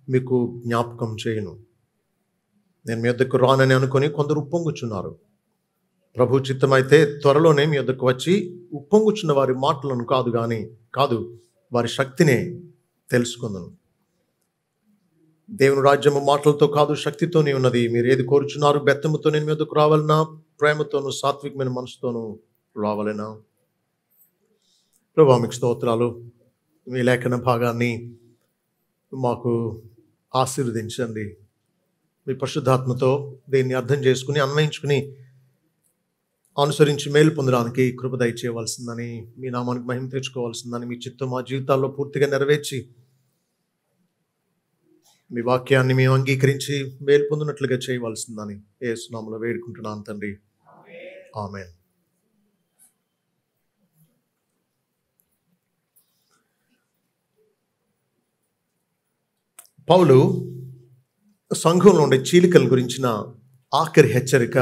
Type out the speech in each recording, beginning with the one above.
మీకు జ్ఞాపకం చేయను నేను మీ వద్దకు రానని అనుకొని కొందరు ఉప్పొంగుచున్నారు ప్రభు చిత్తమైతే త్వరలోనే మీ వద్దకు వచ్చి ఉప్పొంగుచున్న వారి మాటలను కాదు కానీ కాదు వారి శక్తినే తెలుసుకుందను దేవుని రాజ్యము మాటలతో కాదు శక్తితోనే ఉన్నది మీరు ఏది కోరుచున్నారు బెత్తముతో నేను మీ వద్దకు రావాలనా ప్రేమతోను సాత్వికమైన మనసుతోనూ రావాలనా ప్రభా మీకు స్తోత్రాలు మీ లేఖన భాగాన్ని మాకు ఆశీర్వదించండి మీ పరిశుద్ధాత్మతో దీన్ని అర్థం చేసుకుని అన్వయించుకుని అనుసరించి మేలు పొందడానికి కృప దయచేయవలసిందని మీ నామానికి మహిమ తెచ్చుకోవాల్సిందని మీ చిత్తం మా జీవితాల్లో పూర్తిగా నెరవేర్చి మీ వాక్యాన్ని మేము అంగీకరించి మేలు పొందినట్లుగా చేయవలసిందని ఏ సునాములో వేడుకుంటున్నాను తండ్రి ఆమె పౌలు సంఘంలో ఉండే చీలికల గురించిన ఆఖరి హెచ్చరిక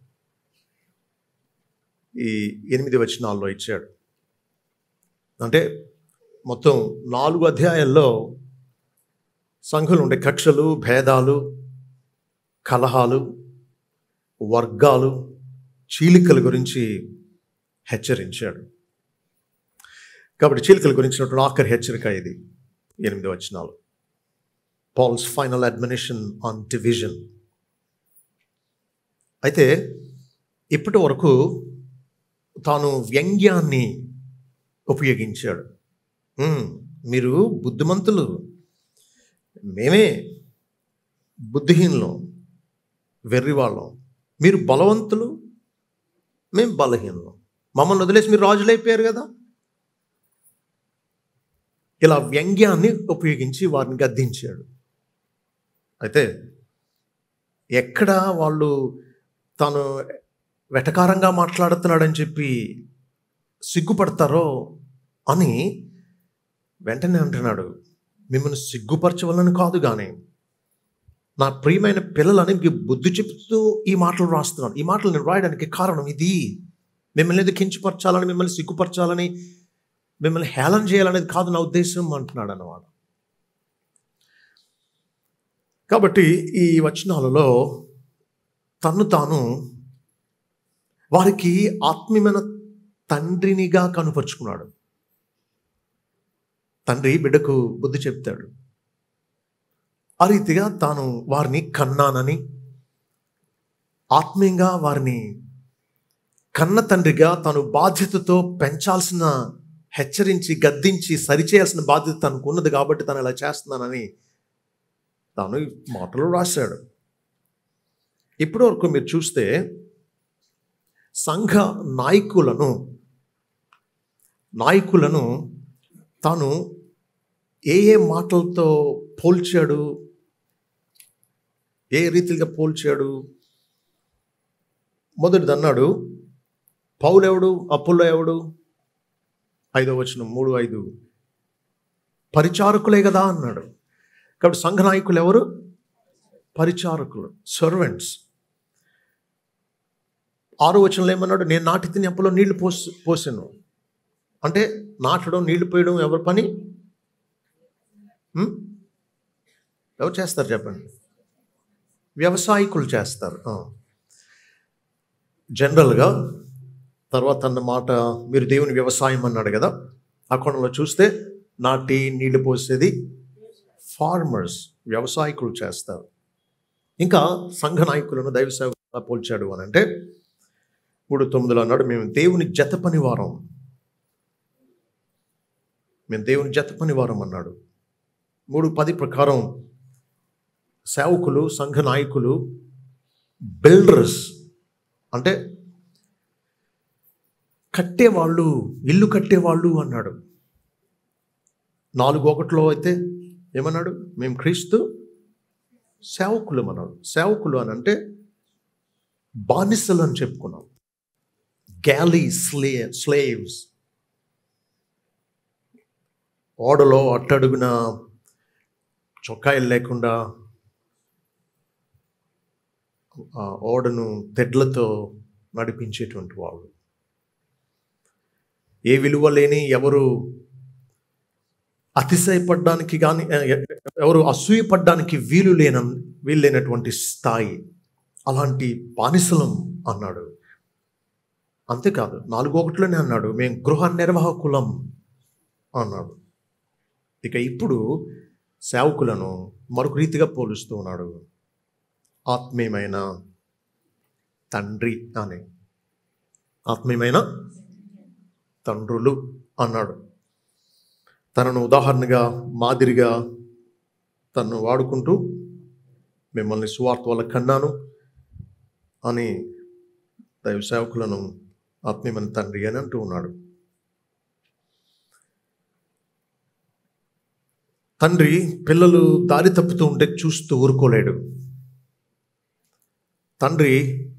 ఈ ఎనిమిది వచనాల్లో ఇచ్చాడు అంటే మొత్తం నాలుగు అధ్యాయాల్లో సంఘంలో ఉండే కక్షలు భేదాలు కలహాలు వర్గాలు చీలికల గురించి హెచ్చరించాడు కాబట్టి చీలికల గురించినటువంటి ఆఖరి హెచ్చరిక ఇది ఎనిమిది వచనాలు Paul's final admonition on division అయితే ఇప్పటి వరకు తాను వ్యంగ్యాన్ని ఉపయోగించాడు "ఉమ్, మీరు బుద్ధిమంతులు మేమే బుద్ధిహీనులం వెర్రివాళ్ళం మీరు బలవంతులు మేము బలహీనులం మమ్మల్ని వదిలేసి మీరు రాజులైపోయారు కదా ఇలా వ్యంగ్యాన్ని ఉపయోగించి వారిని గద్దించాడు అయితే ఎక్కడ వాళ్ళు తాను వెటకారంగా మాట్లాడుతున్నాడని చెప్పి సిగ్గుపడతారో అని వెంటనే అంటున్నాడు మిమ్మల్ని సిగ్గుపరచవలని కాదు కానీ నా ప్రియమైన పిల్లలని మీకు బుద్ధి చెప్తూ ఈ మాటలు రాస్తున్నాను ఈ మాటలు నేను రాయడానికి కారణం ఇది మిమ్మల్ని ఏదో కించపరచాలని మిమ్మల్ని సిగ్గుపరచాలని మిమ్మల్ని హేళన చేయాలనేది కాదు నా ఉద్దేశం అంటున్నాడు అన్నమాట కాబట్టి ఈ వచనాలలో తన్ను తాను వారికి ఆత్మీయమైన తండ్రినిగా కనుపరుచుకున్నాడు తండ్రి బిడ్డకు బుద్ధి చెప్తాడు ఆ రీతిగా తాను వారిని కన్నానని ఆత్మీయంగా వారిని కన్న తండ్రిగా తాను బాధ్యతతో పెంచాల్సిన హెచ్చరించి గద్దించి సరిచేయాల్సిన బాధ్యత తనకు ఉన్నది కాబట్టి తను ఇలా చేస్తున్నానని తాను ఈ మాటలు రాశాడు ఇప్పటి వరకు మీరు చూస్తే సంఘ నాయకులను నాయకులను తాను ఏ ఏ మాటలతో పోల్చాడు ఏ రీతిగా పోల్చాడు మొదటిది అన్నాడు పౌలెవడు అప్పుల్లో ఎవడు ఐదో వచ్చిన మూడు ఐదు పరిచారకులే కదా అన్నాడు కాబట్టి సంఘ నాయకులు ఎవరు పరిచారకులు సర్వెంట్స్ ఆరో వచనంలో ఏమన్నాడు నేను నాటి తిని అప్పులో నీళ్లు పోసి పోసాను అంటే నాటడం నీళ్లు పోయడం ఎవరి పని ఉం? ఎవరు చేస్తారు చెప్పండి వ్యవసాయకులు చేస్తారు ఆ. జనరల్గా తర్వాత అన్న మాట మీరు దేవుని వ్యవసాయం అన్నాడు కదా ఆ కోణంలో చూస్తే నాటి నీళ్లు పోసేది ఫార్మర్స్ వ్యవసాయకులు చేస్తారు ఇంకా సంఘ నాయకులను దైవ సేవకులుగా పోల్చాడు అని అంటే మూడు తొమ్మిదిలో అన్నాడు మేము దేవుని జత పని వారం మేము దేవుని జత పని వారం అన్నాడు మూడు పది ప్రకారం సేవకులు సంఘ నాయకులు బిల్డర్స్ అంటే కట్టేవాళ్ళు ఇల్లు కట్టేవాళ్ళు అన్నాడు నాలుగు ఒకటిలో అయితే ఏమన్నాడు మేము క్రీస్తు సేవకులు అన్నాడు సేవకులు అని అంటే బానిసలు అని చెప్పుకున్నాం గ్యాలీ స్లే స్లేవ్స్ ఓడలో అట్టడుగున చొక్కాయిలు లేకుండా ఆ ఓడను తెడ్లతో నడిపించేటువంటి వాళ్ళు ఏ విలువ లేని ఎవరు అతిశయపడడానికి కానీ ఎవరు అసూయపడ్డానికి వీలు లేన వీలు లేనటువంటి స్థాయి అలాంటి బానిసలం అన్నాడు అంతేకాదు నాలుగు ఒకటిలోనే అన్నాడు మేము గృహ నిర్వాహకులం అన్నాడు ఇక ఇప్పుడు సేవకులను మరొక రీతిగా పోలుస్తూ ఉన్నాడు ఆత్మీయమైన తండ్రి అని ఆత్మీయమైన తండ్రులు అన్నాడు తనను ఉదాహరణగా మాదిరిగా తను వాడుకుంటూ మిమ్మల్ని సువార్త వల్ల కన్నాను అని దైవ సేవకులను ఆత్మీయమైన తండ్రి అని అంటూ ఉన్నాడు తండ్రి పిల్లలు దారి తప్పుతూ ఉంటే చూస్తూ ఊరుకోలేడు తండ్రి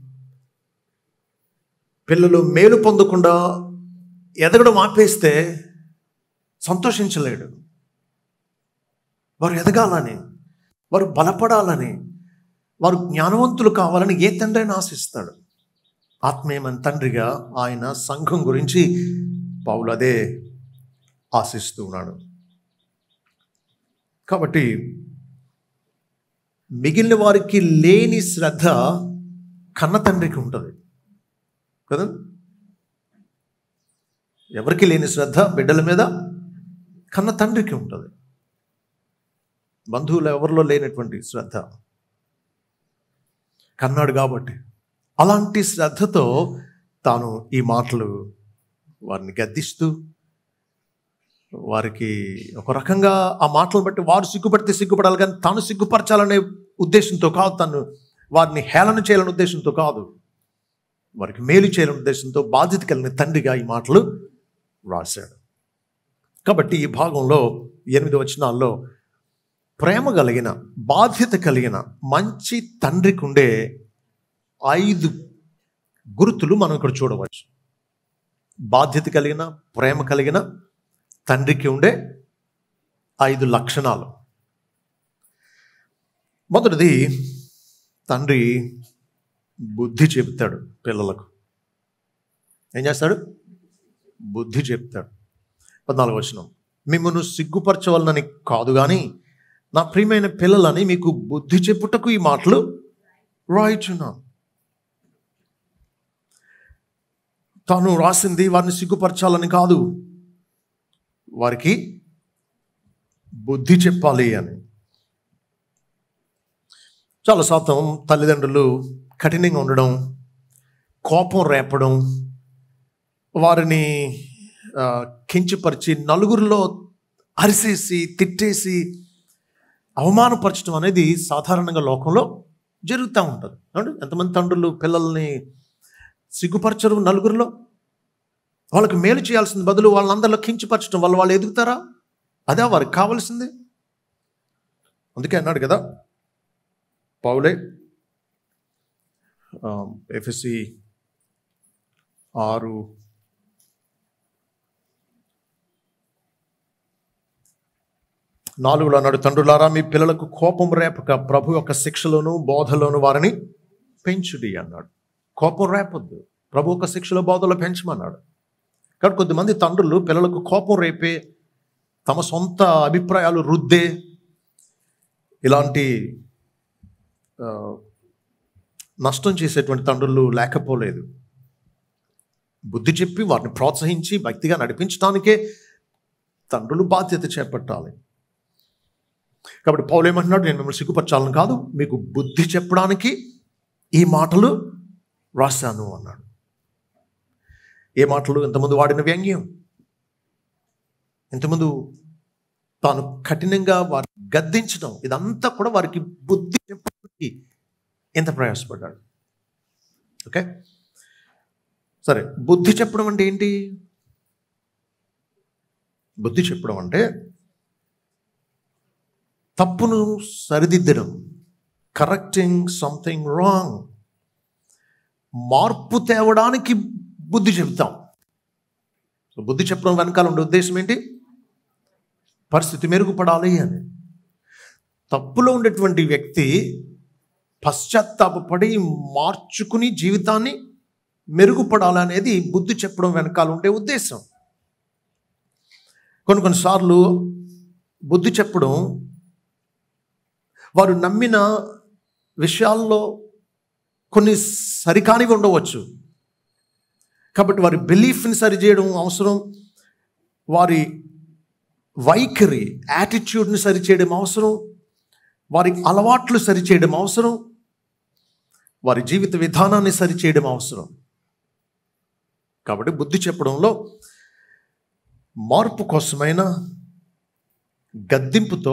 పిల్లలు మేలు పొందకుండా ఎదగడం ఆపేస్తే సంతోషించలేడు వారు ఎదగాలని వారు బలపడాలని వారు జ్ఞానవంతులు కావాలని ఏ తండ్రి అయినా ఆశిస్తాడు ఆత్మీయమైన తండ్రిగా ఆయన సంఘం గురించి పౌలు అదే ఆశిస్తూ ఉన్నాడు కాబట్టి మిగిలిన వారికి లేని శ్రద్ధ కన్న తండ్రికి ఉంటుంది కదా ఎవరికి లేని శ్రద్ధ బిడ్డల మీద కన్న తండ్రికి ఉంటుంది బంధువులు ఎవరిలో లేనటువంటి శ్రద్ధ కన్నాడు కాబట్టి అలాంటి శ్రద్ధతో తాను ఈ మాటలు వారిని గద్దిస్తూ వారికి ఒక రకంగా ఆ మాటలు బట్టి వారు సిగ్గుపడితే సిగ్గుపడాలి కానీ తాను సిగ్గుపరచాలనే ఉద్దేశంతో కాదు తను వారిని హేళన చేయాలనే ఉద్దేశంతో కాదు వారికి మేలు చేయాలనే ఉద్దేశంతో బాధ్యత కలిగిన తండ్రిగా ఈ మాటలు రాశాడు కాబట్టి ఈ భాగంలో ఎనిమిది వచనాల్లో ప్రేమ కలిగిన బాధ్యత కలిగిన మంచి తండ్రికి ఉండే ఐదు గుర్తులు మనం ఇక్కడ చూడవచ్చు బాధ్యత కలిగిన ప్రేమ కలిగిన తండ్రికి ఉండే ఐదు లక్షణాలు మొదటిది తండ్రి బుద్ధి చెప్తాడు పిల్లలకు ఏం చేస్తాడు బుద్ధి చెప్తాడు పద్నాలుగు వచనం మిమ్మల్ని సిగ్గుపరచవలనని కాదు కానీ నా ప్రియమైన పిల్లలని మీకు బుద్ధి చెప్పుటకు ఈ మాటలు రాయిచున్నాను తాను రాసింది వారిని సిగ్గుపరచాలని కాదు వారికి బుద్ధి చెప్పాలి అని చాలా శాతం తల్లిదండ్రులు కఠినంగా ఉండడం కోపం రేపడం వారిని ఆ, కించపరిచి నలుగురిలో అరిసేసి తిట్టేసి అవమానపరచడం అనేది సాధారణంగా లోకంలో జరుగుతూ ఉంటుంది ఏమండి ఎంతమంది తండ్రులు పిల్లల్ని సిగ్గుపరచరు నలుగురిలో వాళ్ళకి మేలు చేయాల్సిన బదులు వాళ్ళందరిలో కించపరచడం వల్ల వాళ్ళు ఎదుగుతారా అదే వారికి కావాల్సింది అందుకే అన్నాడు కదా పౌలే ఎఫ్ఎస్సి ఆరు నాలుగులో అన్నాడు తండ్రులారా మీ పిల్లలకు కోపం రేపక ప్రభు యొక్క శిక్షలోను బోధలోను వారిని పెంచుడి అన్నాడు కోపం రేపొద్దు ప్రభు యొక్క శిక్షలో బోధలో పెంచమన్నాడు కాబట్టి కొద్దిమంది తండ్రులు పిల్లలకు కోపం రేపే తమ సొంత అభిప్రాయాలు రుద్దే ఇలాంటి ఆ, నష్టం చేసేటువంటి తండ్రులు లేకపోలేదు బుద్ధి చెప్పి వారిని ప్రోత్సహించి భక్తిగా నడిపించడానికే తండ్రులు బాధ్యత చేపట్టాలి కాబట్టి పౌలు ఏమంటున్నాడు నేను మిమ్మల్ని సిగ్గుపరచాలని కాదు మీకు బుద్ధి చెప్పడానికి ఈ మాటలు రాశాను అన్నాడు ఏ మాటలు ఇంతకుముందు వాడిన వ్యంగ్యం ఇంతకుముందు తాను కఠినంగా వారిని గద్దించడం ఇదంతా కూడా వారికి బుద్ధి చెప్పడానికి ఎంత ప్రయాసపడ్డాడు ఓకే సరే బుద్ధి చెప్పడం అంటే ఏంటి బుద్ధి చెప్పడం అంటే తప్పును సరిదిద్దడం కరెక్టింగ్ సంథింగ్ రాంగ్ మార్పు తేవడానికి బుద్ధి చెప్తాం సో బుద్ధి చెప్పడం వెనకాల ఉండే ఉద్దేశం ఏంటి పరిస్థితి మెరుగుపడాలి అని తప్పులో ఉండేటువంటి వ్యక్తి పశ్చాత్తాపడి మార్చుకుని జీవితాన్ని మెరుగుపడాలి అనేది బుద్ధి చెప్పడం వెనకాల ఉండే ఉద్దేశం కొన్ని కొన్నిసార్లు బుద్ధి చెప్పడం వారు నమ్మిన విషయాల్లో కొన్ని సరికానివి ఉండవచ్చు కాబట్టి వారి బిలీఫ్ని సరిచేయడం అవసరం వారి వైఖరి యాటిట్యూడ్ని సరిచేయడం అవసరం వారి అలవాట్లు సరిచేయడం అవసరం వారి జీవిత విధానాన్ని సరిచేయడం అవసరం కాబట్టి బుద్ధి చెప్పడంలో మార్పు కోసమైన గద్దింపుతో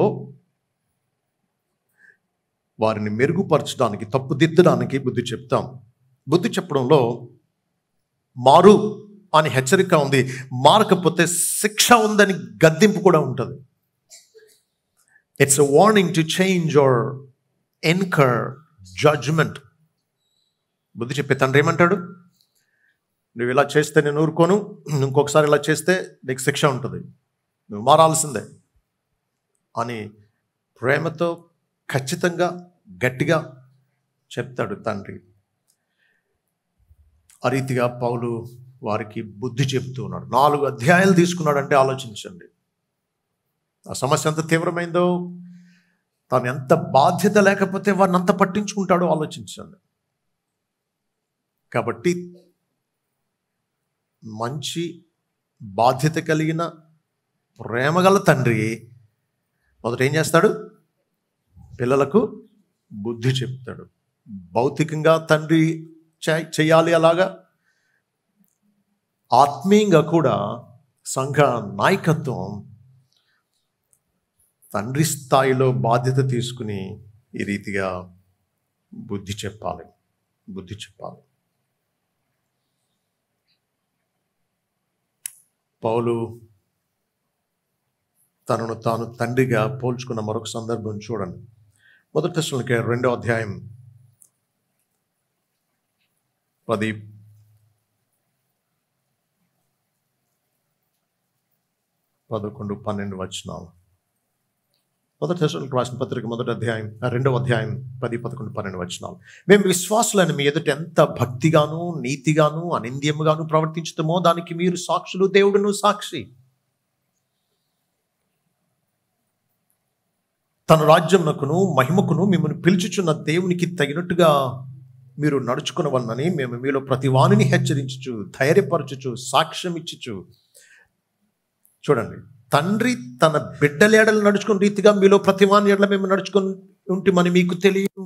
వారిని మెరుగుపరచడానికి తప్పుదిద్దడానికి బుద్ధి చెప్తాం బుద్ధి చెప్పడంలో మారు అని హెచ్చరిక ఉంది మారకపోతే శిక్ష ఉందని గద్దింపు కూడా ఉంటుంది it's a warning to change or anchor judgment బుద్ధి చెప్పే తండ్రి ఏమంటాడు నువ్వు ఇలా చేస్తే నేను ఊరుకోను నువ్వు ఇంకొకసారి ఇలా చేస్తే నీకు శిక్ష ఉంటుంది నువ్వు మారాల్సిందే అని ప్రేమతో ఖచ్చితంగా గట్టిగా చెప్తాడు తండ్రి ఆ రీతిగా పౌలు వారికి బుద్ధి చెప్తూ ఉన్నాడు నాలుగు అధ్యాయాలు తీసుకున్నాడంటే ఆలోచించండి ఆ సమస్య ఎంత తీవ్రమైందో తాను ఎంత బాధ్యత లేకపోతే వారిని అంత పట్టించుకుంటాడో ఆలోచించండి కాబట్టి మంచి బాధ్యత కలిగిన ప్రేమగల తండ్రి మొదట ఏం చేస్తాడు పిల్లలకు బుద్ధి చెప్తాడు భౌతికంగా తండ్రి చే- చేయాలి అలాగా ఆత్మీయంగా కూడా సంఘ నాయకత్వం తండ్రి స్థాయిలో బాధ్యత తీసుకుని ఈ రీతిగా బుద్ధి చెప్పాలి బుద్ధి చెప్పాలి పౌలు తనను తాను తండ్రిగా పోల్చుకున్న మరొక సందర్భం చూడండి మొదటి దశలకి రెండో అధ్యాయం పది పదకొండు పన్నెండు వచనాలు మొదటి దశలకు రాసిన పత్రిక మొదటి అధ్యాయం ఆ రెండవ అధ్యాయం పది పదకొండు పన్నెండు వచనాలు మేము విశ్వాసులను మీ ఎదుట ఎంత భక్తిగాను నీతిగాను అనింద్యముగాను ప్రవర్తించుతామో దానికి మీరు సాక్షులు దేవుడును సాక్షి తన రాజ్యమునకును మహిమకును మిమ్మల్ని పిలుచుచున్న దేవునికి తగినట్టుగా మీరు నడుచుకునవలనని మేము మీలో ప్రతి వాణిని హెచ్చరించుచు ధైర్యపరచుచు సాక్ష్యం ఇచ్చుచు చూడండి తండ్రి తన బిడ్డలేడలు నడుచుకున్న రీతిగా మీలో ప్రతి వాణి ఎడల మేము నడుచుకొని ఉంటమని మీకు తెలియదు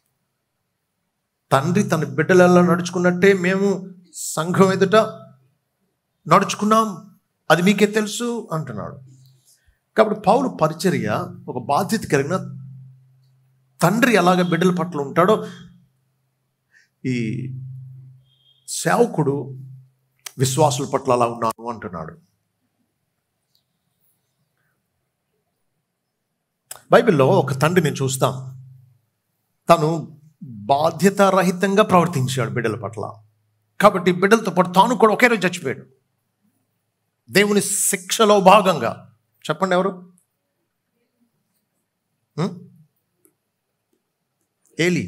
తండ్రి తన బిడ్డలలో నడుచుకున్నట్టే మేము సంఘం ఎదుట నడుచుకున్నాం అది మీకే తెలుసు అంటున్నాడు కాబట్టి పౌలు పరిచర్య ఒక బాధ్యత కలిగిన తండ్రి ఎలాగ బిడ్డల పట్ల ఉంటాడో ఈ సేవకుడు విశ్వాసుల పట్ల అలా ఉన్నాను అంటున్నాడు బైబిల్లో ఒక తండ్రిని చూస్తాం తను బాధ్యతారహితంగా ప్రవర్తించాడు బిడ్డల పట్ల కాబట్టి బిడ్డలతో పాటు తాను కూడా ఒకే రోజు చచ్చిపోయాడు దేవుని శిక్షలో భాగంగా చెప్పండి ఎవరు హ్మ్? ఏలి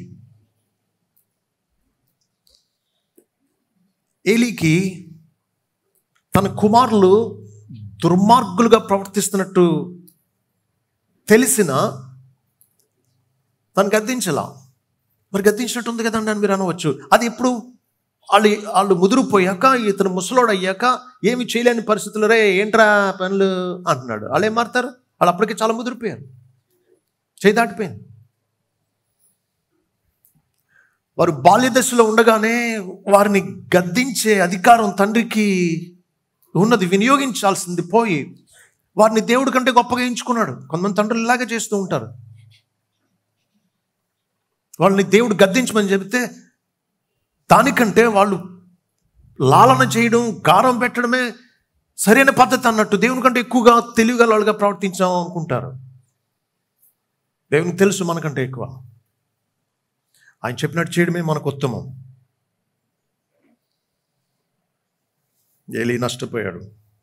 ఏలీకి తన కుమారులు దుర్మార్గులుగా ప్రవర్తిస్తున్నట్టు తెలిసిన తను గద్దించలా మరి గద్దించినట్టు ఉంది కదండి అని మీరు అనవచ్చు అది ఎప్పుడు వాళ్ళు వాళ్ళు ముదిరిపోయాక ఇతను ముసలోడు అయ్యాక ఏమి చేయలేని పరిస్థితులు రే ఏంట్రా పనులు అంటున్నాడు వాళ్ళు ఏం మారుతారు వాళ్ళు అప్పటికే చాలా ముదిరిపోయారు చేయి దాటిపోయింది వారు బాల్య దశలో ఉండగానే వారిని గద్దించే అధికారం తండ్రికి ఉన్నది వినియోగించాల్సింది పోయి వారిని దేవుడి కంటే గొప్పగా ఎంచుకున్నాడు కొంతమంది తండ్రులు ఇలాగే చేస్తూ ఉంటారు వాళ్ళని దేవుడు గద్దించమని చెబితే దానికంటే వాళ్ళు లాలన చేయడం గారం పెట్టడమే సరైన పద్ధతి అన్నట్టు దేవుని కంటే ఎక్కువగా తెలివిగల వాళ్ళుగా ప్రవర్తించాం అనుకుంటారు దేవునికి తెలుసు మనకంటే ఎక్కువ ఆయన చెప్పినట్టు చేయడమే మనకు ఉత్తమం ఏలి నష్టపోయాడు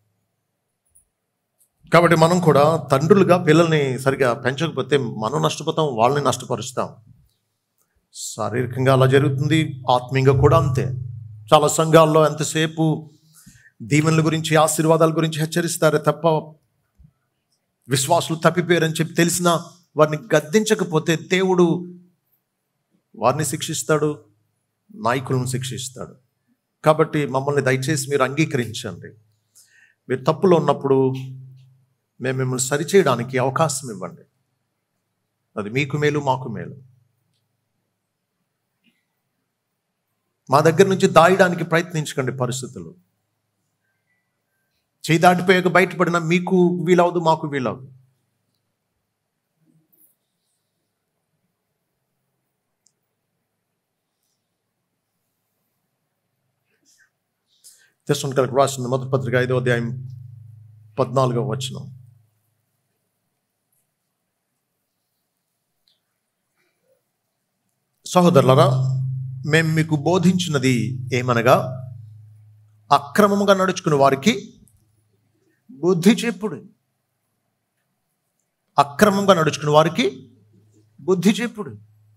కాబట్టి మనం కూడా తండ్రులుగా పిల్లల్ని సరిగా పెంచకపోతే మనం నష్టపోతాం వాళ్ళని నష్టపరుస్తాం శారీరకంగా అలా జరుగుతుంది ఆత్మీయంగా కూడా అంతే చాలా సంఘాల్లో ఎంతసేపు దీవెనల గురించి ఆశీర్వాదాల గురించి హెచ్చరిస్తారే తప్ప విశ్వాసులు తప్పిపోయారని చెప్పి తెలిసినా వారిని గద్దించకపోతే దేవుడు వారిని శిక్షిస్తాడు నాయకులను శిక్షిస్తాడు కాబట్టి మమ్మల్ని దయచేసి మీరు అంగీకరించండి మీరు తప్పులో ఉన్నప్పుడు మేము మిమ్మల్ని సరిచేయడానికి అవకాశం ఇవ్వండి అది మీకు మేలు మాకు మేలు మా దగ్గర నుంచి దాయడానికి ప్రయత్నించకండి పరిస్థితులు చేయి దాటిపోయాక బయటపడిన మీకు వీలవదు మాకు వీలవదు తెస్సునికి రాసిన మొదటి పత్రిక ఐదో అధ్యాయం పద్నాలుగో వచనం సహోదరులరా మేము మీకు బోధించినది ఏమనగా అక్రమముగా నడుచుకున్న వారికి బుద్ధి చెప్పుడు అక్రమంగా నడుచుకున్న వారికి బుద్ధి చెప్పుడు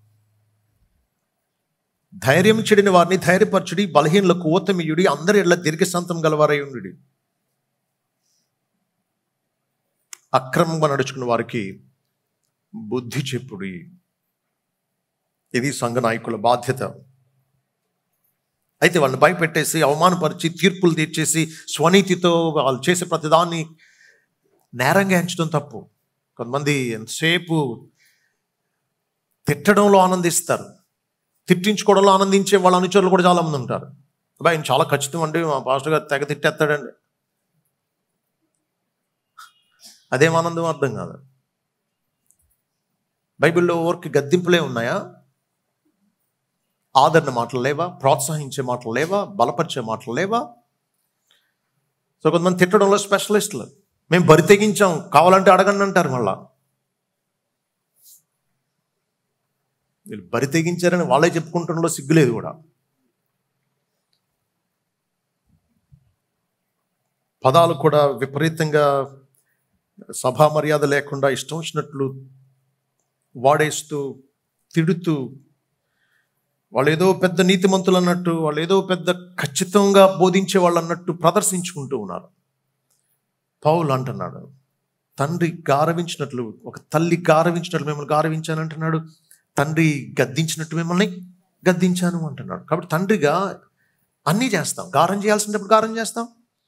ధైర్యం చెడిన వారిని ధైర్యపరచుడి బలహీనులకు ఓతమియుడి అందరి ఇళ్ల దీర్ఘశాంతం గలవారై ఉండి అక్రమంగా నడుచుకున్న వారికి బుద్ధి చెప్పుడి ఇది సంఘ నాయకుల బాధ్యత అయితే వాళ్ళని భయపెట్టేసి అవమానపరిచి తీర్పులు తీర్చేసి స్వనీతితో వాళ్ళు చేసే ప్రతిదాన్ని నేరంగా ఎంచడం తప్పు కొంతమంది ఎంతసేపు తిట్టడంలో ఆనందిస్తారు తిట్టించుకోవడంలో ఆనందించే వాళ్ళ అనుచరులు కూడా చాలామంది ఉంటారు అబ్బాయి ఆయన చాలా ఖచ్చితం అండి మా పాస్టర్ గారు తెగ తిట్టేస్తాడండి అదేం ఆనందం అర్థం కాదు బైబిల్లో ఊరికి గద్దింపులే ఉన్నాయా ఆదరణ మాటలు లేవా ప్రోత్సహించే మాటలు లేవా బలపరిచే మాటలు లేవా సో కొంతమంది తిట్టడంలో స్పెషలిస్టులు మేము బరి తెగించాం కావాలంటే అడగండి అంటారు మళ్ళా వీళ్ళు బరి తెగించారని వాళ్ళే చెప్పుకుంటుండలో సిగ్గులేదు కూడా పదాలు కూడా విపరీతంగా సభా మర్యాద లేకుండా ఇష్టం వచ్చినట్లు వాడేస్తూ తిడుతూ వాళ్ళు ఏదో పెద్ద నీతిమంతులు అన్నట్టు వాళ్ళు ఏదో పెద్ద ఖచ్చితంగా బోధించే వాళ్ళు అన్నట్టు ప్రదర్శించుకుంటూ ఉన్నారు పౌలు అంటున్నాడు తండ్రి గారవించినట్లు ఒక తల్లి గారవించినట్లు మిమ్మల్ని గారవించాను అంటున్నాడు తండ్రి గద్దించినట్టు మిమ్మల్ని గద్దించాను అంటున్నాడు కాబట్టి తండ్రిగా అన్నీ చేస్తాం గారం చేయాల్సినప్పుడు గారం చేస్తాం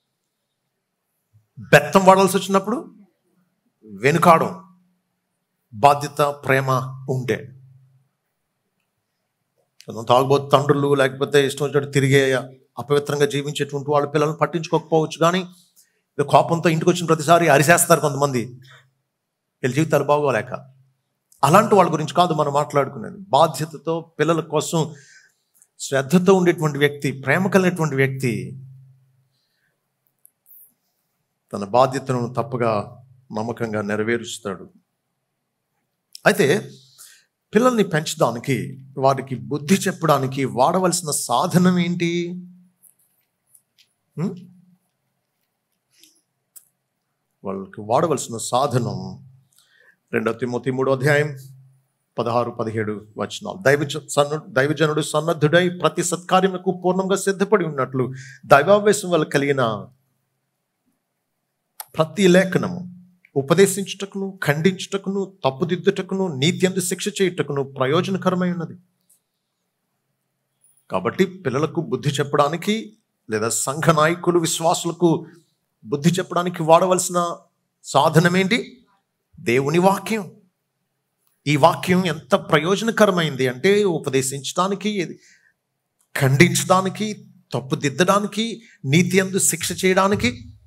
బెత్తం వాడాల్సి వచ్చినప్పుడు వెనుకాడం బాధ్యత ప్రేమ ఉంటే తాగుబోతు తండ్రులు లేకపోతే ఇష్టం వచ్చినట్టు తిరిగే అపవిత్రంగా జీవించేటువంటి వాళ్ళ పిల్లల్ని పట్టించుకోకపోవచ్చు కానీ ఇక కోపంతో ఇంటికి వచ్చిన ప్రతిసారి అరిసేస్తారు కొంతమంది వీళ్ళ జీవితాలు బాగోలేక అలాంటి వాళ్ళ గురించి కాదు మనం మాట్లాడుకునేది బాధ్యతతో పిల్లల కోసం శ్రద్ధతో ఉండేటువంటి వ్యక్తి ప్రేమ కలిగినటువంటి వ్యక్తి తన బాధ్యతను తప్పగా నమ్మకంగా నెరవేరుస్తాడు అయితే పిల్లల్ని పెంచడానికి వారికి బుద్ధి చెప్పడానికి వాడవలసిన సాధనం ఏంటి ఉం? వాళ్ళకి వాడవలసిన సాధనం రెండవ తిమోతి మూడో అధ్యాయం పదహారు పదిహేడు వచనాలు దైవ సన్ను దైవజనుడు సన్నద్ధుడై ప్రతి సత్కార్యములకు పూర్ణంగా సిద్ధపడి ఉన్నట్లు దైవావేశం వల్ల కలిగిన ప్రతి లేఖనము ఉపదేశించుటకును ఖండించుటకును తప్పుదిద్దుటకును నీతి అందు శిక్ష చేయుటకును ప్రయోజనకరమై ఉన్నది కాబట్టి పిల్లలకు బుద్ధి చెప్పడానికి లేదా సంఘ నాయకులు విశ్వాసులకు బుద్ధి చెప్పడానికి వాడవలసిన సాధనం ఏంటి దేవుని వాక్యం ఈ వాక్యం ఎంత ప్రయోజనకరమైంది అంటే ఉపదేశించడానికి ఖండించడానికి తప్పుదిద్దడానికి నీతి అందు శిక్ష చేయడానికి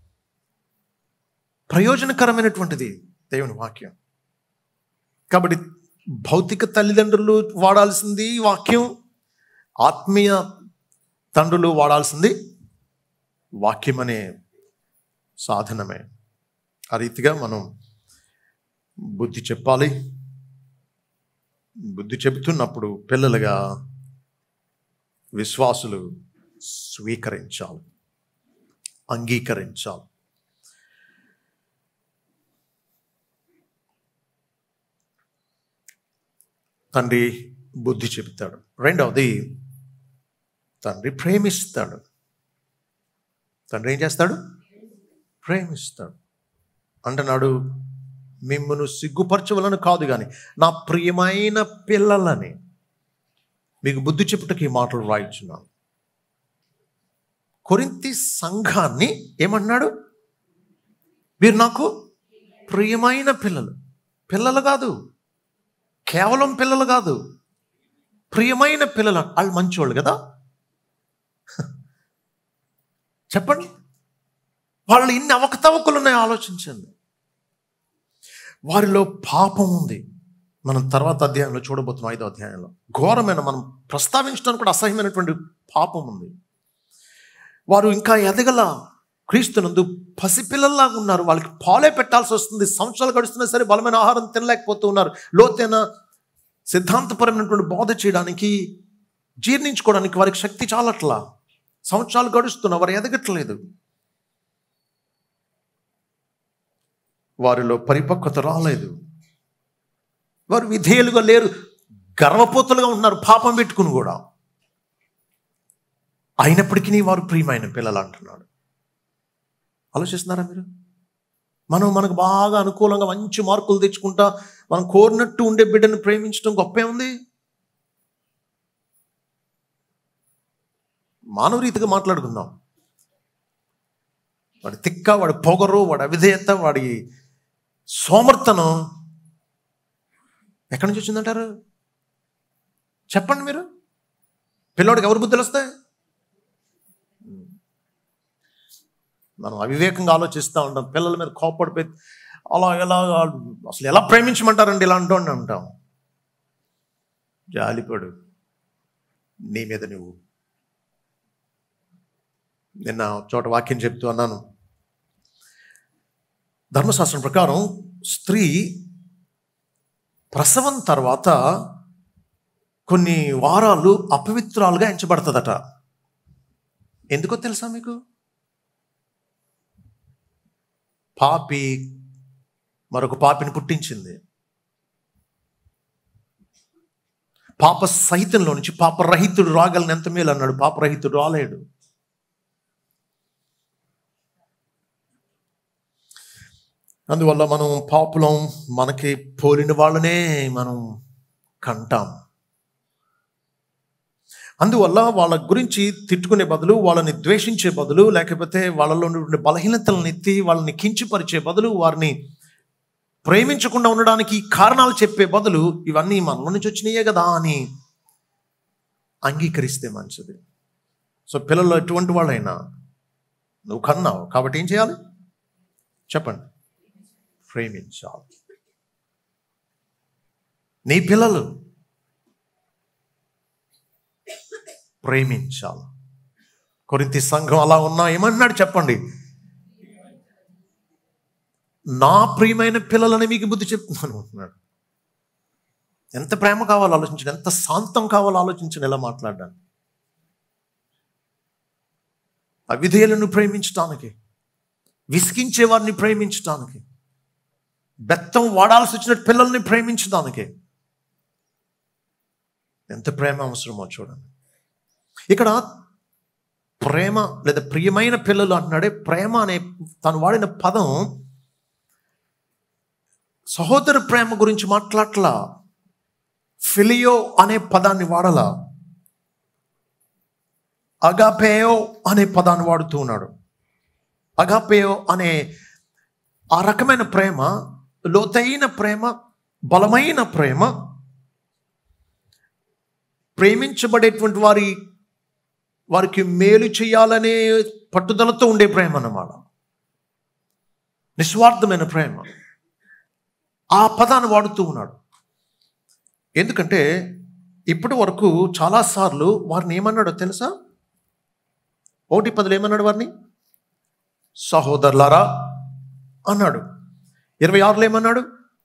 ప్రయోజనకరమైనటువంటిది దేవుని వాక్యం కాబట్టి భౌతిక తల్లిదండ్రులు వాడాల్సింది ఈ వాక్యం ఆత్మీయ తండ్రులు వాడాల్సింది వాక్యం అనే సాధనమే ఆ రీతిగా మనం బుద్ధి చెప్పాలి బుద్ధి చెబుతున్నప్పుడు పిల్లలుగా విశ్వాసులు స్వీకరించాలి అంగీకరించాలి తండ్రి బుద్ధి చెబుతాడు రెండవది తండ్రి ప్రేమిస్తాడు తండ్రి ఏం చేస్తాడు ప్రేమిస్తాడు అంటున్నాడు మిమ్మను సిగ్గుపరచవలను కాదు కానీ నా ప్రియమైన పిల్లలని మీకు బుద్ధి చెప్పుటకి ఈ మాటలు రాయించున్నాను కొరింతి సంఘాన్ని ఏమన్నాడు వీరు నాకు ప్రియమైన పిల్లలు పిల్లలు కాదు కేవలం పిల్లలు కాదు ప్రియమైన పిల్లలు వాళ్ళు మంచివాళ్ళు కదా చెప్పండి వాళ్ళు ఇన్ని అవకతవకలు ఉన్నాయో ఆలోచించండి వారిలో పాపం ఉంది మనం తర్వాత అధ్యాయంలో చూడబోతున్నాం ఐదో అధ్యాయంలో ఘోరమైన మనం ప్రస్తావించడానికి కూడా అసహ్యమైనటువంటి పాపం ఉంది వారు ఇంకా ఎదగల క్రీస్తునందు పసిపిల్లల్లాగా ఉన్నారు వాళ్ళకి పాలే పెట్టాల్సి వస్తుంది సంవత్సరాలు గడుస్తున్నా సరే బలమైన ఆహారం తినలేకపోతూ ఉన్నారు లోతైన సిద్ధాంతపరమైనటువంటి బోధ చేయడానికి జీర్ణించుకోవడానికి వారికి శక్తి చాలట్లా సంవత్సరాలు గడుస్తున్నా వారు ఎదగట్లేదు వారిలో పరిపక్వత రాలేదు వారు విధేయులుగా లేరు గర్వపోతులుగా ఉన్నారు పాపం పెట్టుకుని కూడా అయినప్పటికీ వారు ప్రియమైన పిల్లలు అంటున్నాడు ఆలోచిస్తున్నారా మీరు మనం మనకు బాగా అనుకూలంగా మంచి మార్కులు తెచ్చుకుంటా మనం కోరినట్టు ఉండే బిడ్డను ప్రేమించడం గొప్పే ఉంది మానవ రీతిగా మాట్లాడుకుందాం వాడి తిక్క వాడి పొగరు వాడి అవిధేయత వాడి సోమర్తనం ఎక్కడి నుంచి వచ్చిందంటారు చెప్పండి మీరు పిల్లోడికి ఎవరు బుద్ధులు వస్తాయి మనం అవివేకంగా ఆలోచిస్తూ ఉంటాం పిల్లల మీద కోపడిపోయి అలా ఎలా అసలు ఎలా ప్రేమించమంటారండి ఇలా అంటూ అంటాం జాలిపడు నీ మీద నువ్వు నిన్న ఒక చోట వాక్యం చెప్తూ అన్నాను ధర్మశాస్త్రం ప్రకారం స్త్రీ ప్రసవం తర్వాత కొన్ని వారాలు అపవిత్రాలుగా ఎంచబడుతుందట ఎందుకో తెలుసా మీకు పాపి మరొక పాపిని పుట్టించింది పాప సహితంలో నుంచి పాపరహితుడు రాగలను ఎంత మేలు అన్నాడు పాపరహితుడు రాలేడు అందువల్ల మనం పాపులం మనకి పోలిన వాళ్ళనే మనం కంటాం అందువల్ల వాళ్ళ గురించి తిట్టుకునే బదులు వాళ్ళని ద్వేషించే బదులు లేకపోతే వాళ్ళలో ఉన్నటువంటి బలహీనతలను ఎత్తి వాళ్ళని కించిపరిచే బదులు వారిని ప్రేమించకుండా ఉండడానికి కారణాలు చెప్పే బదులు ఇవన్నీ మనలో నుంచి వచ్చినాయే కదా అని అంగీకరిస్తే మంచిది సో పిల్లలు ఎటువంటి వాళ్ళైనా నువ్వు కన్నావు కాబట్టి ఏం చేయాలి చెప్పండి ప్రేమించాలి నీ పిల్లలు ప్రేమించాలి కొరింతి సంఘం అలా ఉన్నా ఏమన్నాడు చెప్పండి నా ప్రియమైన పిల్లలని మీకు బుద్ధి చెప్తున్నాను అంటున్నాడు ఎంత ప్రేమ కావాలో ఆలోచించండి ఎంత శాంతం కావాలో ఆలోచించండి ఎలా మాట్లాడడానికి అవిధేయులను ప్రేమించటానికి విసిగించే వారిని ప్రేమించటానికి బెత్తం వాడాల్సి వచ్చిన పిల్లల్ని ప్రేమించడానికి ఎంత ప్రేమ అవసరమో చూడండి ఇక్కడ ప్రేమ లేదా ప్రియమైన పిల్లలు అంటున్నాడే ప్రేమ అనే తను వాడిన పదం సహోదర ప్రేమ గురించి మాట్లాడలా ఫిలియో అనే పదాన్ని వాడలా అగాపేయో అనే పదాన్ని వాడుతూ ఉన్నాడు అగాపేయో అనే ఆ రకమైన ప్రేమ లోతైన ప్రేమ బలమైన ప్రేమ ప్రేమించబడేటువంటి వారి వారికి మేలు చేయాలనే పట్టుదలతో ఉండే ప్రేమ అన్నమాట నిస్వార్థమైన ప్రేమ ఆ పదాన్ని వాడుతూ ఉన్నాడు ఎందుకంటే ఇప్పటి వరకు చాలాసార్లు వారిని ఏమన్నాడో తెలుసా ఒకటి పదులు ఏమన్నాడు వారిని సహోదరులారా అన్నాడు ఇరవై ఆరులో ఏమన్నాడు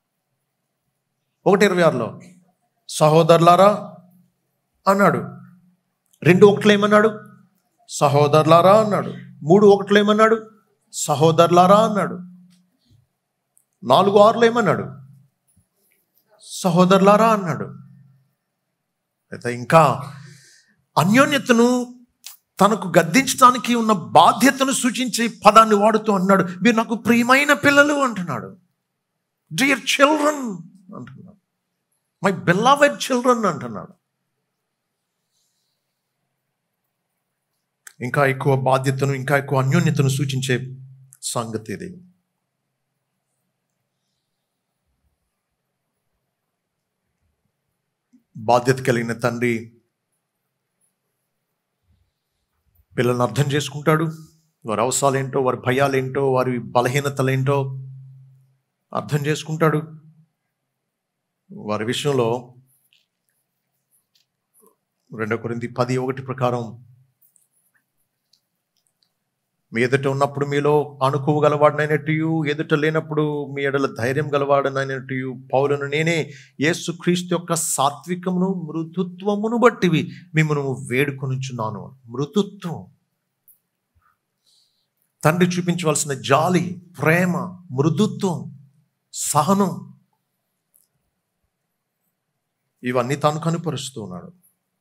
ఒకటి ఇరవై ఆరులో సహోదరులారా అన్నాడు రెండు ఒకటిలో ఏమన్నాడు సహోదరులారా అన్నాడు మూడు ఒకటిలో ఏమన్నాడు సహోదరులారా అన్నాడు నాలుగు ఆరులో ఏమన్నాడు సహోదరులారా అన్నాడు అయితే ఇంకా అన్యోన్యతను తనకు గద్దించడానికి ఉన్న బాధ్యతను సూచించే పదాన్ని వాడుతూ అన్నాడు మీరు నాకు ప్రియమైన పిల్లలు అంటున్నాడు డియర్ చిల్డ్రన్ అంటున్నాడు మై బెల్లవెడ్ చిల్డ్రన్ అంటున్నాడు ఇంకా ఎక్కువ బాధ్యతను ఇంకా ఎక్కువ అన్యోన్యతను సూచించే సంగతి ఇది బాధ్యత కలిగిన తండ్రి పిల్లల్ని అర్థం చేసుకుంటాడు వారి అవసరాలు ఏంటో వారి భయాలు ఏంటో వారి బలహీనతలు ఏంటో అర్థం చేసుకుంటాడు వారి విషయంలో రెండో కొరింది పది ఒకటి ప్రకారం మీ ఎదుట ఉన్నప్పుడు మీలో అణుకువ గలవాడనైనట్టు ఎదుట లేనప్పుడు మీ ఎడల ధైర్యం గలవాడనైనట్టు పౌలను నేనే యేసు క్రీస్తు యొక్క సాత్వికమును మృదుత్వమును బట్టివి మిమ్మల్ని వేడుకొనుచున్నాను మృదుత్వం తండ్రి చూపించవలసిన జాలి ప్రేమ మృదుత్వం సహనం ఇవన్నీ తాను కనుపరుస్తూ ఉన్నాడు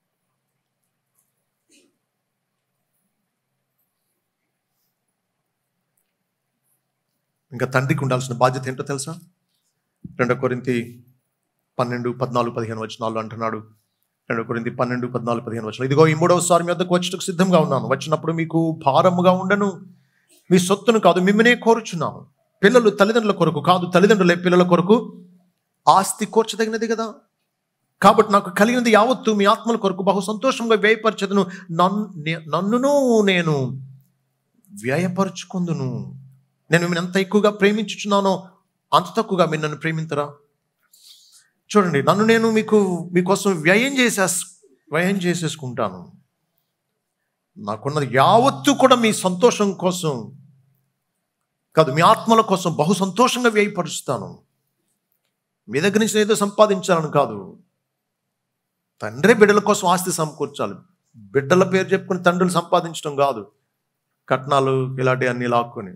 ఇంకా తండ్రికి ఉండాల్సిన బాధ్యత ఏంటో తెలుసా రెండో కొరింతి పన్నెండు పద్నాలుగు పదిహేను వచనాలు అంటున్నాడు రెండో కొరింతి పన్నెండు పద్నాలుగు పదిహేను వచనాలు ఇదిగో ఈ మూడవసారి మీ వద్దకు వచ్చటకు సిద్ధంగా ఉన్నాను వచ్చినప్పుడు మీకు భారముగా ఉండను మీ సొత్తును కాదు మిమ్మనే కోరుచున్నాను పిల్లలు తల్లిదండ్రుల కొరకు కాదు తల్లిదండ్రులే పిల్లల కొరకు ఆస్తి కోర్చదగినది కదా కాబట్టి నాకు కలిగినది యావత్తు మీ ఆత్మల కొరకు బహు సంతోషంగా వ్యయపరచదును నన్ను నన్నును నేను వ్యయపరుచుకుందును నేను మిమ్మల్ని ఎంత ఎక్కువగా ప్రేమించుచున్నానో అంత తక్కువగా మీరు నన్ను ప్రేమించరా చూడండి నన్ను నేను మీకు మీకోసం వ్యయం చేసేస్ వ్యయం చేసేసుకుంటాను నాకున్నది యావత్తు కూడా మీ సంతోషం కోసం కాదు మీ ఆత్మల కోసం బహు సంతోషంగా వ్యయపరుస్తాను మీ దగ్గర నుంచి ఏదో సంపాదించాలని కాదు తండ్రే బిడ్డల కోసం ఆస్తి సమకూర్చాలి బిడ్డల పేరు చెప్పుకుని తండ్రులు సంపాదించడం కాదు కట్నాలు ఇలాంటి అన్ని లాక్కొని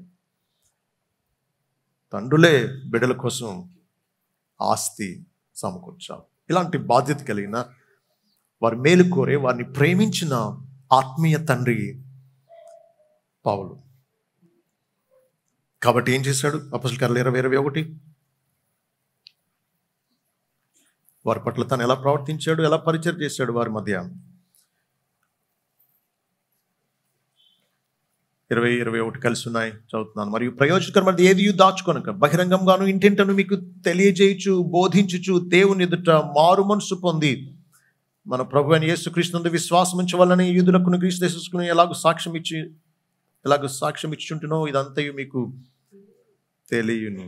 తండ్రులే బిడ్డల కోసం ఆస్తి సమకూర్చాలి ఇలాంటి బాధ్యత కలిగిన వారి మేలు కోరే వారిని ప్రేమించిన ఆత్మీయ తండ్రి పావులు కాబట్టి ఏం చేశాడు అపసల కర్రలు ఇరవై ఇరవై ఒకటి వారి పట్ల తను ఎలా ప్రవర్తించాడు ఎలా పరిచయం చేశాడు వారి మధ్య ఇరవై ఇరవై ఒకటి కలిసి ఉన్నాయి చదువుతున్నాను మరియు ప్రయోజనకరమైనది ఏది దాచుకొనక బహిరంగంగాను ఇంటింటను మీకు తెలియజేయచ్చు బోధించుచు దేవుని ఎదుట మారు మనసు పొంది మన ప్రభు అని యేసుక్రీస్తునందు విశ్వాసం ఉంచవాలని యూదులకు క్రీస్తు చేసుకుని ఎలాగో సాక్ష్యం ఇచ్చి ఎలాగో సాక్ష్యం ఇచ్చుంటునో ఇదంతయు మీకు తెలియను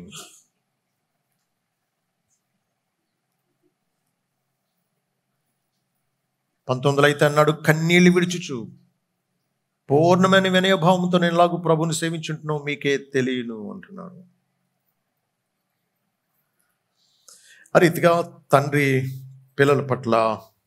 పంతొమ్మిదిలో అయితే అన్నాడు కన్నీళ్ళు విడిచుచు పూర్ణమైన వినయభావంతో నేను ఎలాగూ ప్రభుని సేవించుంటున్నావు మీకే తెలియను అంటున్నాడు ఆ రీతిగా తండ్రి పిల్లల పట్ల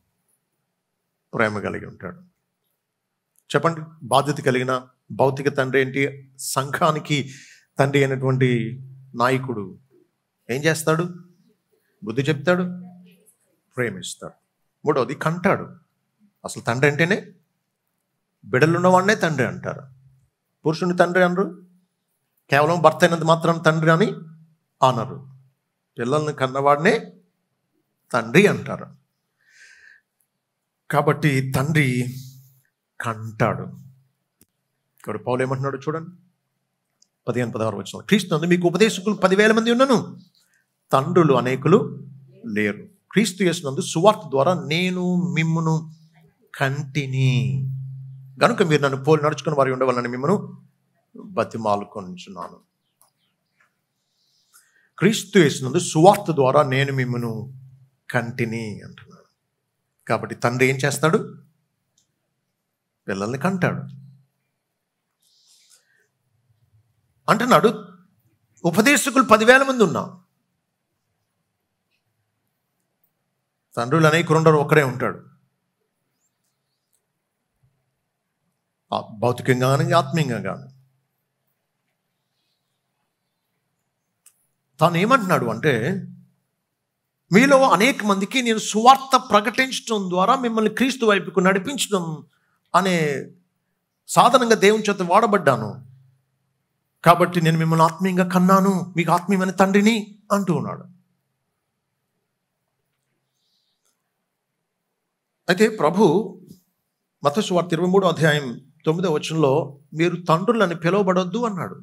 ప్రేమ కలిగి ఉంటాడు చెప్పండి బాధ్యత కలిగిన భౌతిక తండ్రి ఏంటి సంఘానికి తండ్రి అయినటువంటి నాయకుడు ఏం చేస్తాడు బుద్ధి చెప్తాడు ప్రేమిస్తాడు మూడవది కంటాడు అసలు తండ్రి అంటేనే బిడ్డలున్నవాడినే తండ్రి అంటారు పురుషుని తండ్రి అనరు కేవలం భర్త అయినంత మాత్రం తండ్రి అని అనరు పిల్లల్ని కన్నవాడినే తండ్రి అంటారు కాబట్టి తండ్రి కంటాడు ఇక్కడ పౌలు ఏమంటున్నాడు చూడండి పదిహేను పదహారు వచ్చిన క్రీస్తు మీకు ఉపదేశకులు పదివేల మంది ఉన్నను తండ్రులు అనేకులు లేరు క్రీస్తు చేసినందు సువార్త ద్వారా నేను మిమ్మును కంటిని గనుక మీరు నన్ను పోలి నడుచుకుని వారి ఉండవాలని మిమ్మను బతిమాలుకొంచున్నాను క్రీస్తు వేసినందు సువార్త ద్వారా నేను మిమ్మను కంటిని అంటున్నాడు కాబట్టి తండ్రి ఏం చేస్తాడు పిల్లల్ని కంటాడు అంటున్నాడు ఉపదేశకులు పదివేల మంది ఉన్నా తండ్రులు అనేకులు ఉండరు ఒక్కడే ఉంటాడు ఆ భౌతికంగా కానీ ఆత్మీయంగా కానీ తాను ఏమంటున్నాడు అంటే మీలో అనేక మందికి నేను సువార్త ప్రకటించడం ద్వారా మిమ్మల్ని క్రీస్తు వైపుకు నడిపించడం అనే సాధనంగా దేవుని చేత వాడబడ్డాను కాబట్టి నేను మిమ్మల్ని ఆత్మీయంగా కన్నాను మీకు ఆత్మీయమైన తండ్రిని అంటూ ఉన్నాడు అయితే ప్రభు మతసు వార్త ఇరవై మూడో అధ్యాయం తొమ్మిదో వచనంలో మీరు తండ్రులని పిలువబడొద్దు అన్నాడు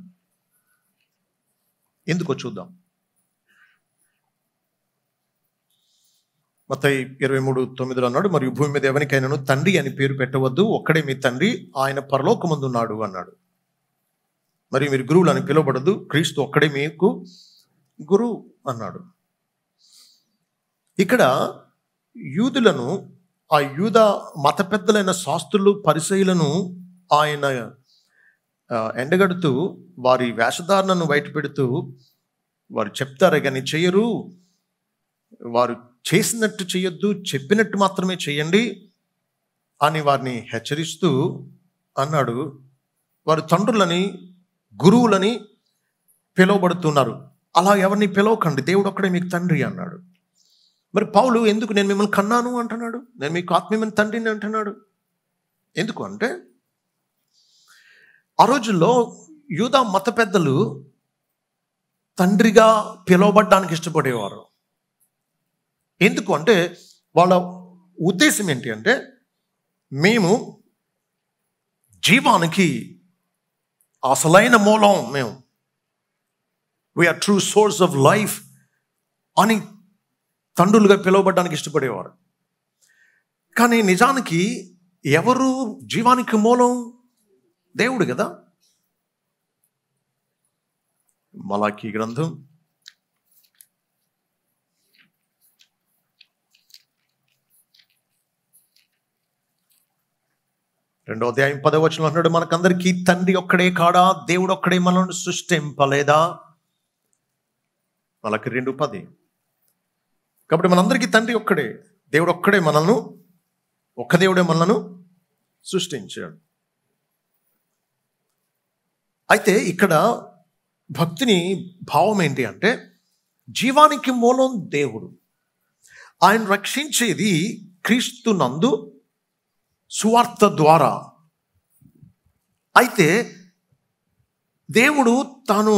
ఎందుకో చూద్దాం మత ఇరవై మూడు తొమ్మిదిలో అన్నాడు మరియు భూమి మీద ఎవరికైనాను తండ్రి అని పేరు పెట్టవద్దు ఒక్కడే మీ తండ్రి ఆయన పరలోకమందు ఉన్నాడు అన్నాడు మరి మీరు గురువులు అని పిలువబడదు క్రీస్తు ఒక్కడే మీకు గురువు అన్నాడు ఇక్కడ యూదులను ఆ యూద మత పెద్దలైన శాస్త్రులు పరిచయులను ఆయన ఆ, ఎండగడుతూ వారి వేషధారణను బయటపెడుతూ వారు చెప్తారే కానీ చెయ్యరు వారు చేసినట్టు చేయొద్దు చెప్పినట్టు మాత్రమే చేయండి అని వారిని హెచ్చరిస్తూ అన్నాడు వారు తండ్రులని గురువులని పిలువబడుతున్నారు అలా ఎవరిని పిలవకండి దేవుడు ఒక్కడే మీకు తండ్రి అన్నాడు మరి పౌలు ఎందుకు నేను మిమ్మల్ని కన్నాను అంటున్నాడు నేను మీకు ఆత్మీయమైన తండ్రిని అంటున్నాడు ఎందుకు అంటే ఆ రోజుల్లో యూదా మత పెద్దలు తండ్రిగా పిలువబడ్డానికి ఇష్టపడేవారు ఎందుకు అంటే వాళ్ళ ఉద్దేశం ఏంటి అంటే మేము జీవానికి అసలైన మూలం మేము we are true source of life అని తండ్రులుగా పిలువబడ్డానికి ఇష్టపడేవారు కానీ నిజానికి ఎవరు జీవానికి మూలం దేవుడు కదా మలాకి గ్రంథం రెండో అధ్యాయం పదవచనం అంటున్నాడు మనకందరికీ తండ్రి ఒక్కడే కాడా దేవుడు ఒక్కడే మనల్ని సృష్టింపలేదా మనకి రెండు పది కాబట్టి మనందరికీ తండ్రి ఒక్కడే దేవుడు ఒక్కడే మనల్ని ఒక్క దేవుడే మనలను సృష్టించాడు అయితే ఇక్కడ భక్తిని భావం ఏంటి అంటే జీవానికి మూలం దేవుడు ఆయన రక్షించేది క్రీస్తు నందు సువార్త ద్వారా అయితే దేవుడు తాను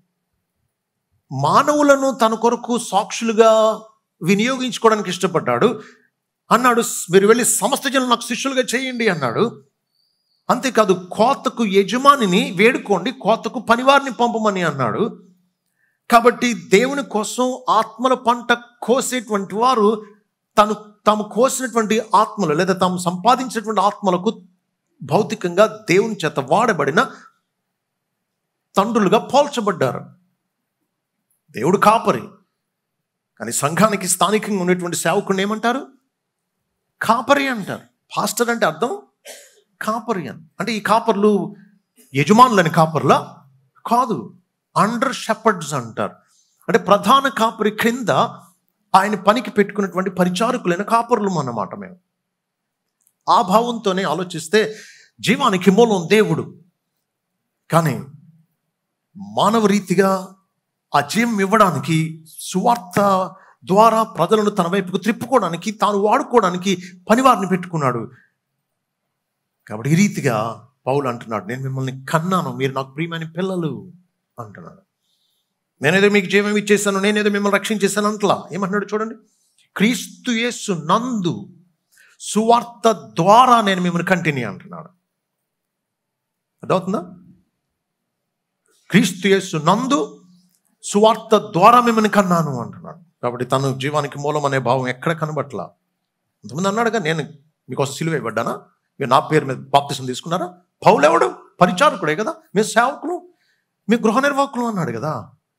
మానవులను తన కొరకు సాక్షులుగా వినియోగించుకోవడానికి ఇష్టపడ్డాడు అన్నాడు మీరు వెళ్ళి సమస్త జనులు నాకు శిష్యులుగా చేయండి అన్నాడు అంతేకాదు కోతకు యజమానిని వేడుకోండి కోతకు పనివారిని పంపమని అన్నాడు కాబట్టి దేవుని కోసం ఆత్మల పంట కోసేటువంటి వారు తను తాము కోసినటువంటి ఆత్మలు లేదా తాము సంపాదించినటువంటి ఆత్మలకు భౌతికంగా దేవుని చేత వాడబడిన తండ్రులుగా పోల్చబడ్డారు దేవుడు కాపరి కానీ సంఘానికి స్థానికంగా ఉన్నటువంటి సేవకుని ఏమంటారు కాపరి అంటారు పాస్టర్ అంటే అర్థం కాపరి అని అంటే ఈ కాపర్లు యజమానులని కాపర్లా కాదు అండర్ షెపర్డ్స్ అంటారు అంటే ప్రధాన కాపరి క్రింద ఆయన పనికి పెట్టుకున్నటువంటి పరిచారకులైన కాపరులు అన్నమాట మేము ఆ భావంతోనే ఆలోచిస్తే జీవానికి మూలం దేవుడు కానీ మానవ రీతిగా ఆ జీవం ఇవ్వడానికి సువార్త ద్వారా ప్రజలను తన వైపుకు త్రిప్పుకోవడానికి తాను వాడుకోవడానికి పనివారిని పెట్టుకున్నాడు కాబట్టి ఈ రీతిగా పౌలు అంటున్నాడు నేను మిమ్మల్ని కన్నాను మీరు నాకు ప్రియమైన పిల్లలు అంటున్నాడు నేనేదో మీకు జీవం ఇచ్చేసాను నేనేదో మిమ్మల్ని రక్షించేసాను అంటలా ఏమంటున్నాడు చూడండి క్రీస్తు యేసు నందు సువార్త ద్వారా నేను మిమ్మల్ని కంటిన్యూ అంటున్నాడు అర్థమవుతుందా క్రీస్తు యేసు నందు సువార్త ద్వారా మిమ్మల్ని కన్నాను అంటున్నాడు కాబట్టి తను జీవానికి మూలం అనే భావం ఎక్కడ కనబట్లా ఇంతమంది అన్నాడుగా నేను మీకోసం సిలువ ఇవ్వడ్డానా మీరు నా పేరు మీద బాప్తిసం తీసుకున్నారా పౌలెవడు పరిచారకుడే కదా మీ సేవకులు మీ గృహ నిర్వాహకులు అన్నాడు కదా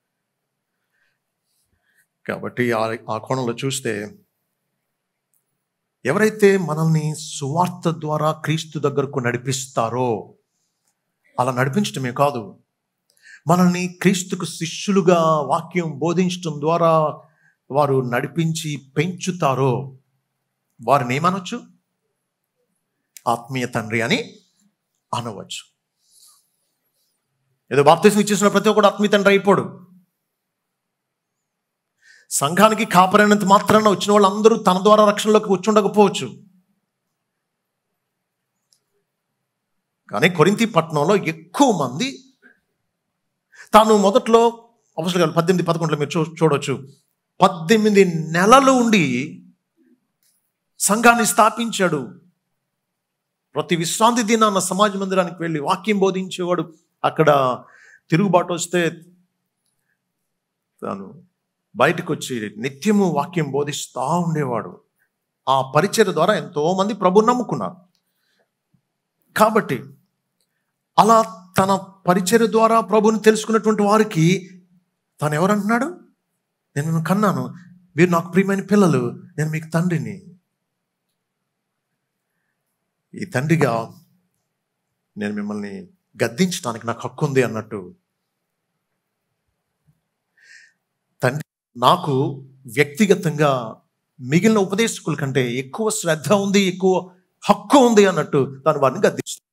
కాబట్టి ఆ ఆ కోణంలో చూస్తే ఎవరైతే మనల్ని సువార్త ద్వారా క్రీస్తు దగ్గరకు నడిపిస్తారో అలా నడిపించటమే కాదు మనల్ని క్రీస్తుకు శిష్యులుగా వాక్యం బోధించటం ద్వారా వారు నడిపించి పెంచుతారో వారిని ఏమనొచ్చు ఆత్మీయ తండ్రి అని అనవచ్చు ఏదో బాప్తిసం ఇచ్చేసిన ప్రతి ఒక్కడు ఆత్మీయ తండ్రి అయిపోడు సంఘానికి కాపరైనంత మాత్రాన వచ్చిన వాళ్ళందరూ తన ద్వారా రక్షణలోకి వచ్చి ఉండకపోవచ్చు కానీ కొరింతి పట్టణంలో ఎక్కువ మంది తాను మొదట్లో అవసరం పద్దెనిమిది పదకొండులో మీరు చూ చూడవచ్చు పద్దెనిమిది నెలలు ఉండి సంఘాన్ని స్థాపించాడు ప్రతి విశ్రాంతి దినాన్న సమాజ మందిరానికి వెళ్ళి వాక్యం బోధించేవాడు అక్కడ తిరుగుబాటు వస్తే తాను బయటకు వచ్చి నిత్యము వాక్యం బోధిస్తూ ఉండేవాడు ఆ పరిచయ ద్వారా ఎంతో మంది ప్రభు నమ్ముకున్నారు కాబట్టి అలా తన పరిచయ ద్వారా ప్రభుని తెలుసుకున్నటువంటి వారికి తాను ఎవరంటున్నాడు నేను మిమ్మల్ని కన్నాను మీరు నాకు ప్రియమైన పిల్లలు నేను మీకు తండ్రిని ఈ తండ్రిగా నేను మిమ్మల్ని గద్దించడానికి నాకు హక్కు ఉంది అన్నట్టు తండ్రి నాకు వ్యక్తిగతంగా మిగిలిన ఉపదేశకుల కంటే ఎక్కువ శ్రద్ధ ఉంది ఎక్కువ హక్కు ఉంది అన్నట్టు తాను వారిని గద్దిస్తాడు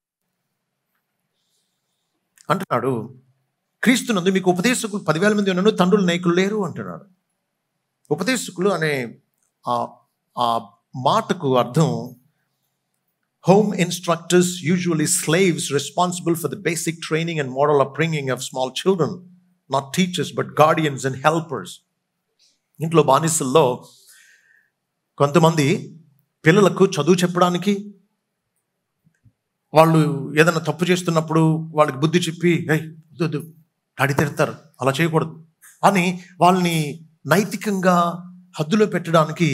అంటున్నాడు క్రీస్తునందు మీకు ఉపదేశకులు పదివేల మంది ఉన్నాను తండ్రులు నాయకులు లేరు అంటున్నాడు ఉపదేశకులు అనే ఆ ఆ మాటకు అర్థం home instructors usually slaves responsible for the basic training and model upbringing of small children not teachers but guardians and helpers ఇంట్లో బానిసల్లో కొంతమంది పిల్లలకు చదువు చెప్పడానికి వాళ్ళు ఏదైనా తప్పు చేస్తున్నప్పుడు వాళ్ళకి బుద్ధి చెప్పి "ఏయ్, వద్దు, వద్దు, డాడీ తిడతారు అలా చేయకూడదు అని వాళ్ళని నైతికంగా హద్దులో పెట్టడానికి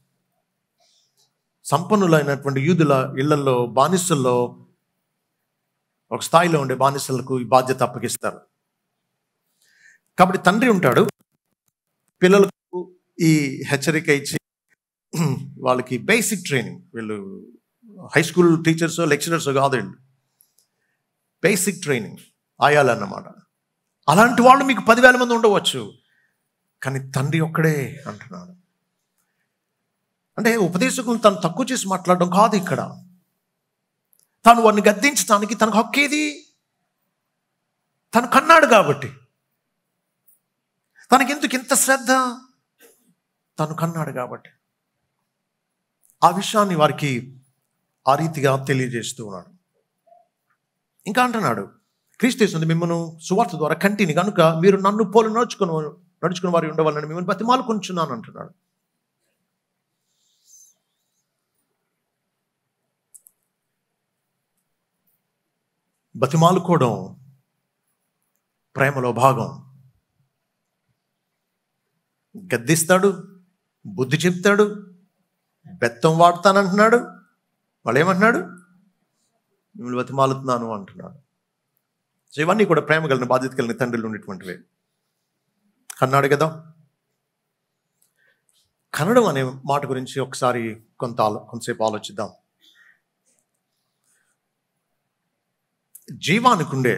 సంపన్నులైనటువంటి యూదుల ఇళ్లలో బానిసల్లో ఒక స్థాయిలో ఉండే బానిసలకు ఈ బాధ్యత అప్పగిస్తారు కాబట్టి తండ్రి ఉంటాడు పిల్లలకు ఈ హెచ్చరిక ఇచ్చి వాళ్ళకి బేసిక్ ట్రైనింగ్ వీళ్ళు హై స్కూల్ టీచర్స్ లెక్చరర్స్ కాదు వీళ్ళు బేసిక్ ట్రైనింగ్ ఆయాలన్నమాట అలాంటి వాళ్ళు మీకు పదివేల మంది ఉండవచ్చు కానీ తండ్రి ఒక్కడే అంటున్నాడు అంటే ఉపదేశకులను తను తక్కువ చేసి మాట్లాడడం కాదు ఇక్కడ తాను వారిని గద్దించడానికి తనకు హక్కేది తను కన్నాడు కాబట్టి తనకెందుకు ఇంత శ్రద్ధ తను కన్నాడు కాబట్టి ఆ విషయాన్ని వారికి ఆ రీతిగా తెలియజేస్తూ ఉన్నాడు ఇంకా అంటున్నాడు క్రీస్తేస్తుంది మిమ్మల్ని సువార్త ద్వారా కంటిని కనుక మీరు నన్ను పోలు నడుచుకుని నడుచుకుని వారి ఉండవాలని మిమ్మల్ని బతిమాలుకుంటున్నాను అంటున్నాడు బతిమాలుకోవడం ప్రేమలో భాగం గద్దిస్తాడు బుద్ధి చెప్తాడు బెత్తం వాడతానంటున్నాడు వాళ్ళు ఏమంటున్నాడు మిమ్మల్ని బతిమాలుతున్నాను అంటున్నాడు సో ఇవన్నీ కూడా ప్రేమ కలిగిన బాధ్యత కలిగిన తండ్రులు ఉండేటువంటివే కన్నాడు కదా కనడం అనే మాట గురించి ఒకసారి కొంత ఆలో- కొంతసేపు ఆలోచిద్దాం జీవానికి ఉండే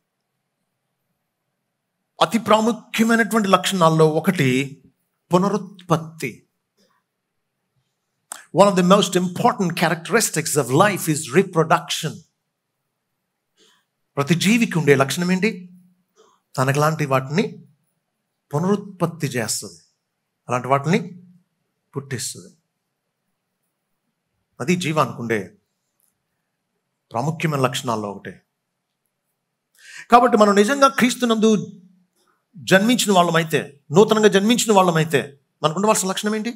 అతి ప్రాముఖ్యమైనటువంటి లక్షణాల్లో ఒకటి పునరుత్పత్తి one of the most important characteristics of life is reproduction ప్రతి జీవికి ఉండే లక్షణం ఏంటి తనకు లాంటి వాటిని పునరుత్పత్తి చేస్తుంది అలాంటి వాటిని పుట్టిస్తుంది అది జీవానికి ఉండే ప్రాముఖ్యమైన లక్షణాల్లో ఒకటే కాబట్టి మనం నిజంగా క్రీస్తునందు జన్మించిన వాళ్ళమైతే నూతనంగా జన్మించిన వాళ్ళమైతే మనకు ఉండవలసిన లక్షణం ఏంటి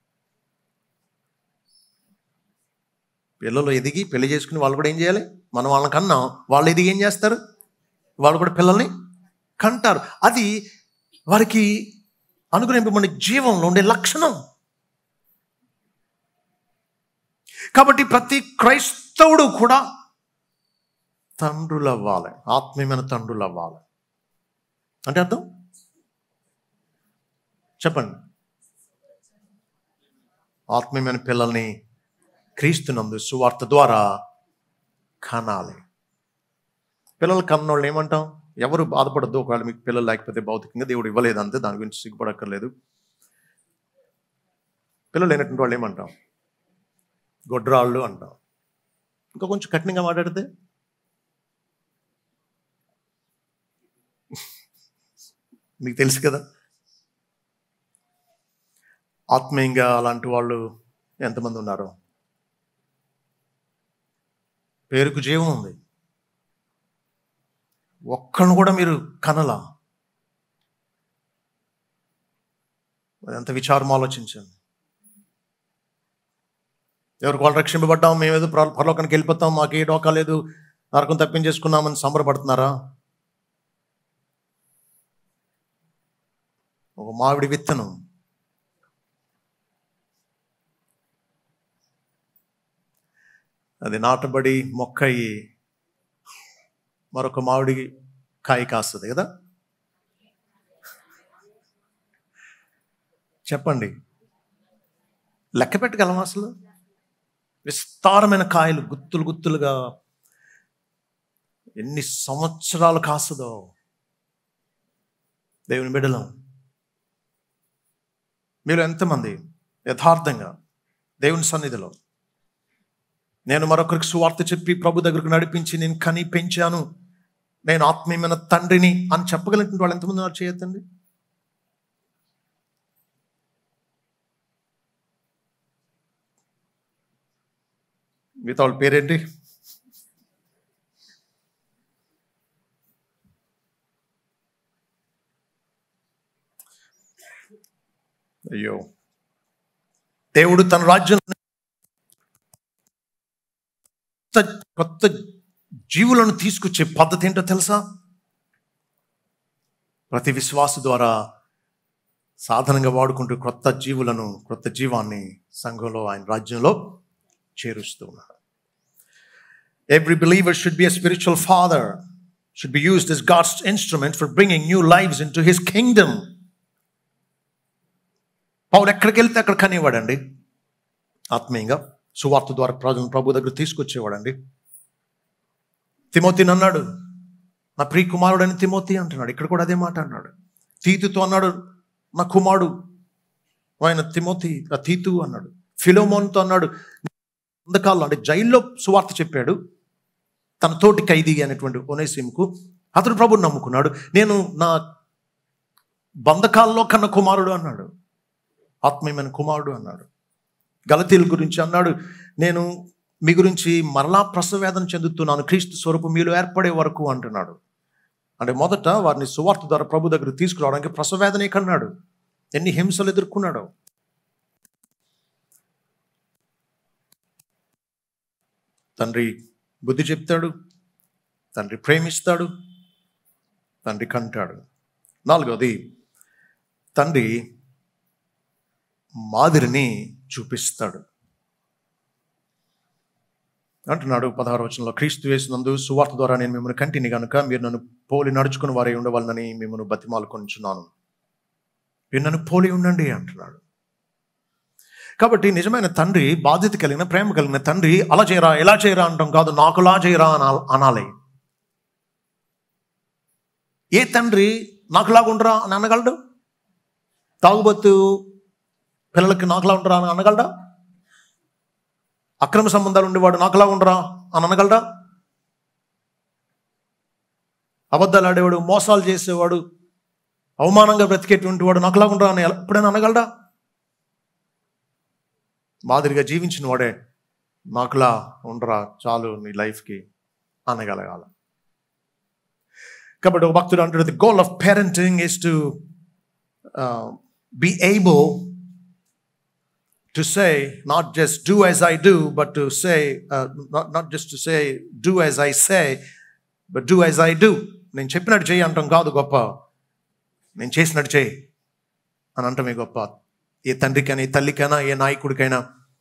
పిల్లలు ఎదిగి పెళ్లి చేసుకుని వాళ్ళు కూడా ఏం చేయాలి మనం వాళ్ళని కన్నాం వాళ్ళు ఎదిగి ఏం చేస్తారు వాళ్ళు కూడా పిల్లల్ని కంటారు అది వారికి అనుగ్రహింపబడిన జీవంలో ఉండే లక్షణం కాబట్టి ప్రతి క్రైస్తవుడు కూడా తండ్రులు అవ్వాలి ఆత్మీయమైన తండ్రులు అవ్వాలి అంటే అర్థం చెప్పండి ఆత్మీయమైన పిల్లల్ని క్రీస్తునందు సువార్త ద్వారా కనాలి పిల్లలు కన్నోళ్ళు ఏమంటాం ఎవరు బాధపడద్దు ఒకవేళ మీకు పిల్లలు లేకపోతే భౌతికంగా దేవుడు ఇవ్వలేదు అంతే దాని గురించి సిగ్గుపడక్కర్లేదు పిల్లలు లేనటువంటి వాళ్ళు ఏమంటాం గొడ్రాళ్ళు అంటాం ఇంకా కొంచెం కఠినంగా మాట్లాడితే మీకు తెలుసు కదా ఆత్మీయంగా అలాంటి వాళ్ళు ఎంతమంది ఉన్నారు పేరుకు జీవం ఉంది ఒక్కళ్ళను కూడా మీరు కనలా ఎంత విచారం ఆలోచించండి ఎవరికి వాళ్ళు రక్షింపబడ్డాం మేమేదో పర- పరలోకానికి వెళ్ళిపోతాం మాకు ఏ డోకా లేదు నరకం తప్పించేసుకున్నామని సంబరపడుతున్నారా ఒక మామిడి విత్తనం అది నాటబడి మొక్క అయ్యి మరొక మామిడి కాయ కాస్తుంది కదా చెప్పండి లెక్క పెట్టగలం అసలు విస్తారమైన కాయలు గుత్తులు గుత్తులుగా ఎన్ని సంవత్సరాలు కాస్తుందో దేవుని బిడ్డలం మీరు ఎంతమంది యథార్థంగా దేవుని సన్నిధిలో నేను మరొకరికి సువార్త చెప్పి ప్రభు దగ్గరకు నడిపించి నేను కని పెంచాను నేను ఆత్మీయమైన తండ్రిని అని చెప్పగలిగిన వాళ్ళు ఎంతమంది ఉన్నారు చేయొద్దండి మిగతా వాళ్ళ పేరేంటి అయ్యో దేవుడు తన రాజ్యం కొత్త కొత్త జీవులను తీసుకొచ్చే పద్ధతి ఏంటో తెలుసా ప్రతి విశ్వాస ద్వారా సాధనంగా వాడుకుంటూ కొత్త జీవులను కొత్త జీవాన్ని సంఘంలో ఆయన రాజ్యంలో చేరుస్తూ ఉన్నాడు every believer should be a spiritual father should be used as God's instrument for bringing new lives into his kingdom పౌలు ఎక్కడికి వెళ్తే అక్కడ కనేవాడండి ఆత్మీయంగా సువార్త ద్వారా ప్రజలను ప్రభు దగ్గర తీసుకొచ్చేవాడండి తిమోతిని అన్నాడు నా ప్రియ కుమారుడు అని తిమోతి అంటున్నాడు ఇక్కడ కూడా అదే మాట అన్నాడు తీతుతో అన్నాడు నా కుమారుడు ఆయన తిమోతి ఆ తీతు అన్నాడు ఫిలోమోన్తో అన్నాడు అంధకాల్లో అంటే జైల్లో సువార్త చెప్పాడు తన తోటి ఖైదీ అనేటువంటి ఒనేసిముకు అతడు ప్రభుని నమ్ముకున్నాడు నేను నా బంధకాల్లో కన్న కుమారుడు అన్నాడు ఆత్మీయమైన కుమారుడు అన్నాడు గలతీల గురించి అన్నాడు నేను మీ గురించి మరలా ప్రసవేదన చెందుతున్నాను క్రీస్తు స్వరూపం మీలో ఏర్పడే వరకు అంటున్నాడు అంటే మొదట వారిని సువార్త ద్వారా ప్రభు దగ్గర తీసుకురావడానికి ప్రసవేదనే కన్నాడు ఎన్ని హింసలు ఎదుర్కొన్నాడో తండ్రి బుద్ధి చెప్తాడు తండ్రి ప్రేమిస్తాడు తండ్రి కంటాడు నాలుగవది తండ్రి మాదిరిని చూపిస్తాడు అంటున్నాడు పదహారు వచనంలో క్రీస్తు వేసినందు సువార్త ద్వారా నేను మిమ్మల్ని కంటిని కనుక మీరు నన్ను పోలి నడుచుకుని వారే ఉండవాలని మిమ్మల్ని బతిమాలుకొనిచున్నాను మీరు నన్ను పోలి ఉండండి అంటున్నాడు కాబట్టి నిజమైన తండ్రి బాధ్యత కలిగిన ప్రేమ కలిగిన తండ్రి అలా చేయరా ఎలా చేయరా అంటాం కాదు నాకులా చేయరా అనా అనాలి ఏ తండ్రి నాకులాగా ఉండరా అని అనగలడు తాగుబోతు పిల్లలకి నాకులా ఉండరా అని అనగలడా అక్రమ సంబంధాలు ఉండేవాడు నాకులా ఉండరా అని అనగలడా అబద్ధాలు ఆడేవాడు మోసాలు చేసేవాడు అవమానంగా బ్రతికేటువంటి వాడు నాకులా ఉండరా అని ఎలా- ఎప్పుడైనా అనగలడా మాదిరిగా జీవించిన వాడే నాకులా ఉండరా చాలు నీ లైఫ్కి అనగలగాల కాబట్టి ఒక భక్తుడు అంటాడు the goal of parenting is to be able to say not just do as I do, but to say, uh, not, not just to say, do as I say, but do as I do. నేను చెప్పినట్టు చేయి అంటాం కాదు గొప్ప నేను చేసినట్టు చేయి అని అంటమే గొప్ప ఏ తండ్రికైనా ఏ తల్లికైనా ఏ నాయకుడికైనా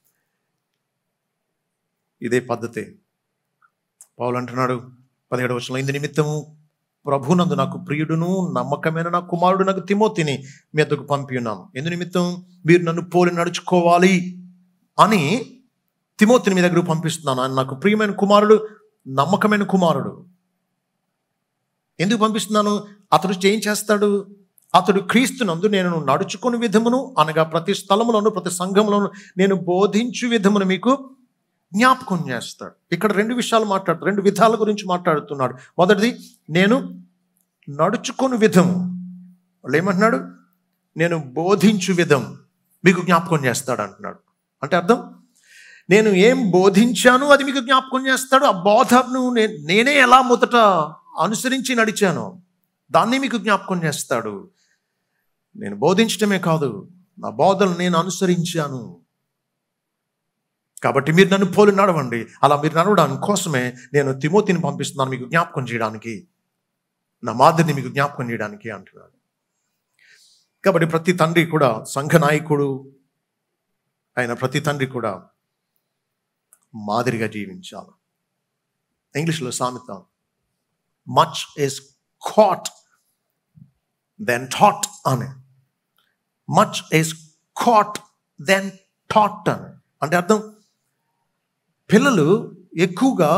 ఇదే పద్ధతి పౌలు అంటున్నాడు పదిహేడు ವರ್ಷంలో ఇందు నిమిత్తము ప్రభునందు నాకు ప్రియుడును నమ్మకమైన నా కుమారుడు నాకు తిమోతిని మీ వద్దకు పంపి ఉన్నాను ఎందు నిమిత్తం మీరు నన్ను పోలి నడుచుకోవాలి అని తిమోతిని మీ దగ్గర పంపిస్తున్నాను ఆయన నాకు ప్రియమైన కుమారుడు నమ్మకమైన కుమారుడు ఎందుకు పంపిస్తున్నాను అతడు ఏం చేస్తాడు అతడు క్రీస్తునందు నేను నడుచుకుని విధమును అనగా ప్రతి స్థలములోను ప్రతి సంఘంలోను నేను బోధించు విధమును మీకు జ్ఞాపకం చేస్తాడు ఇక్కడ రెండు విషయాలు మాట్లాడు రెండు విధాల గురించి మాట్లాడుతున్నాడు మొదటిది నేను నడుచుకుని విధం వాళ్ళు ఏమంటున్నాడు నేను బోధించు విధం మీకు జ్ఞాపకం చేస్తాడు అంటున్నాడు అంటే అర్థం నేను ఏం బోధించాను అది మీకు జ్ఞాపకం చేస్తాడు ఆ బోధను నే- నేనే ఎలా మొదట అనుసరించి నడిచాను దాన్ని మీకు జ్ఞాపకం చేస్తాడు నేను బోధించటమే కాదు నా బోధలు నేను అనుసరించాను కాబట్టి మీరు నన్ను పోలి నడవండి అలా మీరు నడవడానికి కోసమే నేను తిమోతిని పంపిస్తున్నాను మీకు జ్ఞాపకం చేయడానికి నా మాదిరిని మీకు జ్ఞాపకం చేయడానికి అంటున్నాడు కాబట్టి ప్రతి తండ్రి కూడా సంఘ నాయకుడు అయిన ప్రతి తండ్రి కూడా మాదిరిగా జీవించాలి ఇంగ్లీష్లో సామెత much is caught than thought అని much is caught than thought అని అంటే అర్థం పిల్లలు ఎక్కువగా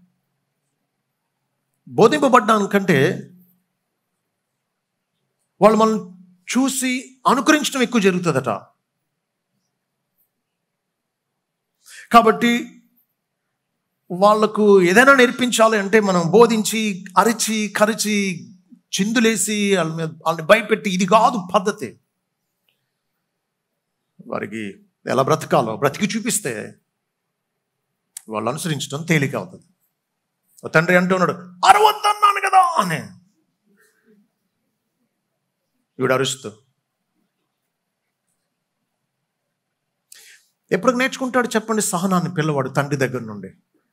బోధింపబడ్డానికంటే వాళ్ళు మనం చూసి అనుకరించడం ఎక్కువ జరుగుతుందట కాబట్టి వాళ్లకు ఏదైనా నేర్పించాలి అంటే మనం బోధించి అరిచి కరిచి చిందులేసి వాళ్ళ మీద వాళ్ళని భయపెట్టి ఇది కాదు పద్ధతి వారికి ఎలా బ్రతకాలో బ్రతికి చూపిస్తే వాళ్ళు అనుసరించడం తేలిక అవుతుంది ఓ తండ్రి అంటూ ఉన్నాడు అరవద్దన్నాను కదా అని వీడు అరుస్తూ ఎప్పుడు నేర్చుకుంటాడు చెప్పండి సహనాన్ని పిల్లవాడు తండ్రి దగ్గర నుండి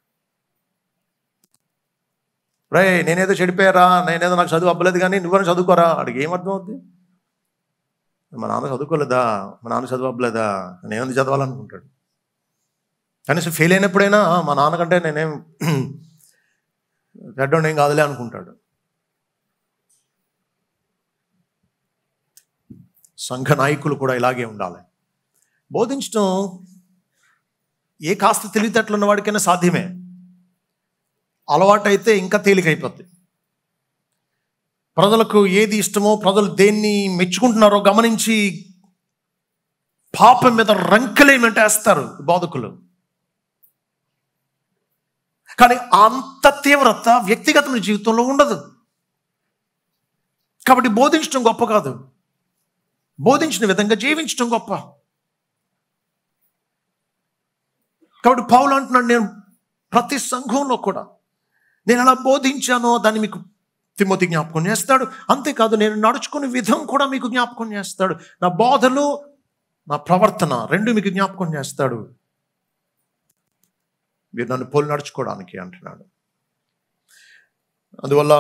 రే నేనేదో చెడిపోయారా నేనేదో నాకు చదువు అవ్వలేదు కానీ నువ్వైనా చదువుకోరా అడిగి ఏమర్థం అవుద్ది మా నాన్న చదువుకోలేదా మా నాన్న చదువు అవ్వలేదా నేనేందుకు చదవాలనుకుంటాడు కనీసం ఫెయిల్ అయినప్పుడైనా "ఆ, మా నాన్నకంటే నేనేం చెడ్డోడు ఏం కాదులే అనుకుంటాడు సంఘ నాయకులు కూడా ఇలాగే ఉండాలి బోధించడం ఏ కాస్త తెలివితేటలు ఉన్న వాడికైనా సాధ్యమే అలవాటైతే ఇంకా తేలికైపోద్ది ప్రజలకు ఏది ఇష్టమో ప్రజలు దేన్ని మెచ్చుకుంటున్నారో గమనించి పాపం మీద రంకెలేమంటేస్తారు బోధకులు కానీ అంత తీవ్రత వ్యక్తిగతమైన జీవితంలో ఉండదు కాబట్టి బోధించడం గొప్ప కాదు బోధించిన విధంగా జీవించడం గొప్ప కాబట్టి పౌలు అంటున్నాడు నేను ప్రతి సంఘంలో కూడా నేను అలా బోధించానో దాన్ని మీకు తిమ్మతి జ్ఞాపకం చేస్తాడు అంతేకాదు నేను నడుచుకునే విధం కూడా మీకు జ్ఞాపకం చేస్తాడు నా బోధలు నా ప్రవర్తన రెండు మీకు జ్ఞాపకం చేస్తాడు మీరు నన్ను పోలి నడుచుకోవడానికి అంటున్నాడు అందువల్ల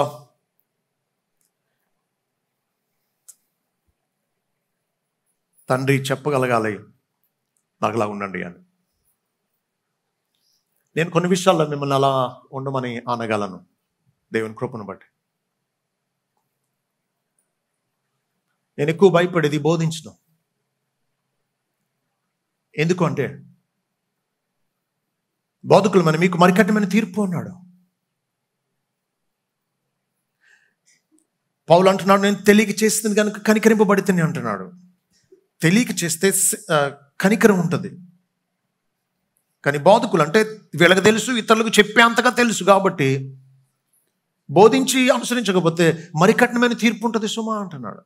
తండ్రి చెప్పగలగాలి నాకులా ఉండండి అని నేను కొన్ని విషయాల్లో మిమ్మల్ని అలా ఉండమని అనగలను దేవుని కృపను బట్టి నేను ఎక్కువ భయపడేది బోధించడం ఎందుకు అంటే బోధకులు మన మీకు మరి కఠినమైన తీర్పు అన్నాడు పౌలు అంటున్నాడు నేను తెలియక చేస్తుంది కనుక కనికరింపబడితేనే అంటున్నాడు తెలియక చేస్తే స- ఆ, కనికరం ఉంటుంది కానీ బోధకులు అంటే వీళ్ళకి తెలుసు ఇతరులకు చెప్పేంతగా తెలుసు కాబట్టి బోధించి అనుసరించకపోతే మరి కఠినమైన తీర్పు ఉంటుంది సుమా అంటున్నాడు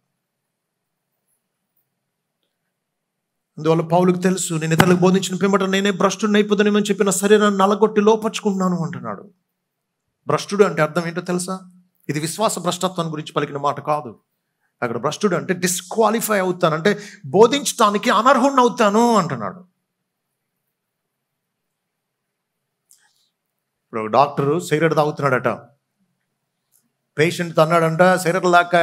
అందువల్ల పౌలుకు తెలుసు నేను ఇతరులకు బోధించిన పిమ్మట నేనే భ్రష్టుడిని అయిపోతానేమని చెప్పిన శరీరాన్ని నలగొట్టి లోపరుచుకుంటున్నాను అంటున్నాడు భ్రష్టుడు అంటే అర్థం ఏంటో తెలుసా ఇది విశ్వాస భ్రష్టత్వం గురించి పలికిన మాట కాదు అక్కడ భ్రష్టుడు అంటే డిస్క్వాలిఫై అవుతాను అంటే బోధించడానికి అనర్హుణ్ణి అవుతాను అంటున్నాడు ఇప్పుడు ఒక డాక్టరు సిగరెట్ తాగుతున్నాడట పేషెంట్ అన్నాడంట సిగరెట్ లాక్క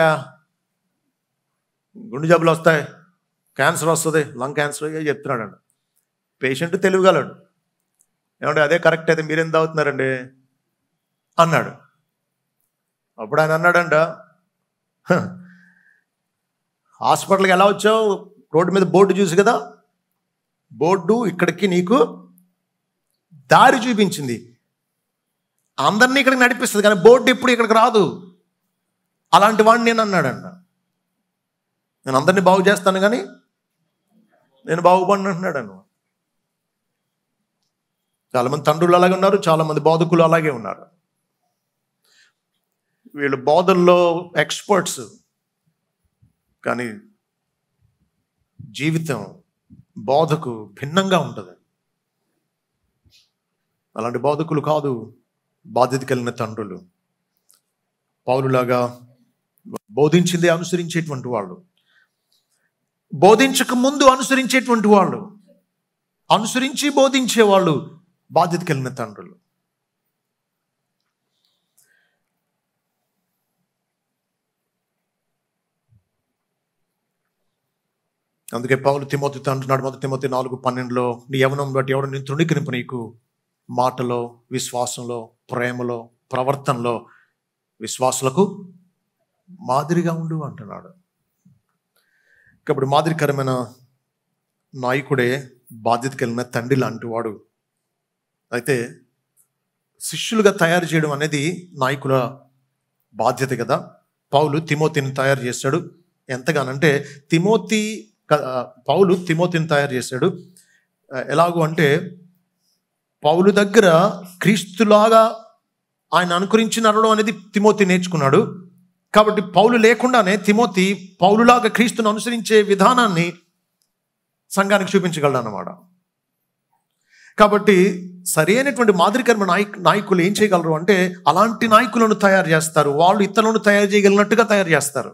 గుండె జబ్బులు వస్తాయి క్యాన్సర్ వస్తుంది లంగ్ క్యాన్సర్ ఇవే చెప్తున్నాడంట పేషెంట్ తెలివిగలడు ఏమంటే అదే కరెక్ట్ అయితే మీరేం తాగుతున్నారండి అన్నాడు అప్పుడు ఆయన అన్నాడంట "హ, హాస్పిటల్కి ఎలా వచ్చావు రోడ్డు మీద బోర్డు చూసి కదా బోర్డు ఇక్కడికి నీకు దారి చూపించింది అందరినీ ఇక్కడికి నడిపిస్తుంది కానీ బోర్డు ఎప్పుడు ఇక్కడికి రాదు అలాంటి వాడిని నేను అన్నాడంట నేను అందరినీ బాగు చేస్తాను కానీ నేను బాగుపడిన అంటున్నాడు చాలామంది తండ్రులు అలాగే ఉన్నారు చాలామంది బోధకులు అలాగే ఉన్నారు వీళ్ళు బోధల్లో ఎక్స్పర్ట్స్ కానీ జీవితం బోధకు భిన్నంగా ఉంటుంది అలాంటి బోధకులు కాదు బాధ్యత కలిగిన తండ్రులు పౌరులాగా బోధించింది అనుసరించేటువంటి వాళ్ళు బోధించక ముందు అనుసరించేటువంటి వాళ్ళు అనుసరించి బోధించే వాళ్ళు బాధ్యత కలిగిన తండ్రులు అందుకే పౌలు తిమోతితో అంటున్నాడు మొదటి తిమోతి నాలుగు పన్నెండులో నీ యవనం బట్టి ఎవడు నేను తృణీకరింపు నీకు మాటలో విశ్వాసంలో ప్రేమలో ప్రవర్తనలో విశ్వాసులకు మాదిరిగా ఉండు అంటున్నాడు కాబట్టి మాదిరికరమైన నాయకుడే బాధ్యత కలిగిన తండ్రి లాంటి వాడు అయితే శిష్యులుగా తయారు చేయడం అనేది నాయకుల బాధ్యత కదా పౌలు తిమోతిని తయారు చేశాడు ఎంతగానంటే తిమోతి క- పౌలు తిమోతిని తయారు చేశాడు ఆ, ఎలాగూ అంటే పౌలు దగ్గర క్రీస్తులాగా ఆయన అనుకరించి నడవడం అనేది తిమోతి నేర్చుకున్నాడు కాబట్టి పౌలు లేకుండానే తిమోతి పౌలులాగా క్రీస్తును అనుసరించే విధానాన్ని సంఘానికి చూపించగలడు అన్నమాట కాబట్టి సరైనటువంటి మాదిరికరమైన నాయక్ నాయకులు ఏం చేయగలరు అంటే అలాంటి నాయకులను తయారు చేస్తారు వాళ్ళు ఇతరులను తయారు చేయగలిగినట్టుగా తయారు చేస్తారు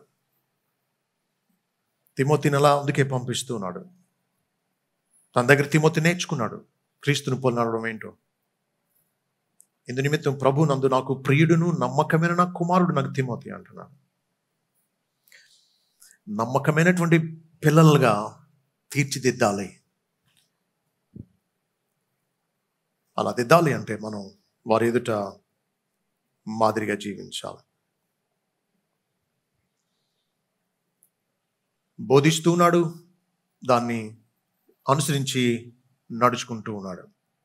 తిమోతిని అలా అందుకే పంపిస్తున్నాడు తన దగ్గర తిమోతి నేర్చుకున్నాడు క్రీస్తుని పోలినడం ఏంటో ఇందు నిమిత్తం ప్రభు నందు నాకు ప్రియుడును నమ్మకమైన నా కుమారుడు నాకు తిమోతి అంటున్నాడు నమ్మకమైనటువంటి పిల్లలుగా తీర్చిదిద్దాలి అలా దిద్దాలి అంటే మనం వారి ఎదుట మాదిరిగా జీవించాలి బోధిస్తూ ఉన్నాడు దాన్ని అనుసరించి నడుచుకుంటూ ఉన్నాడు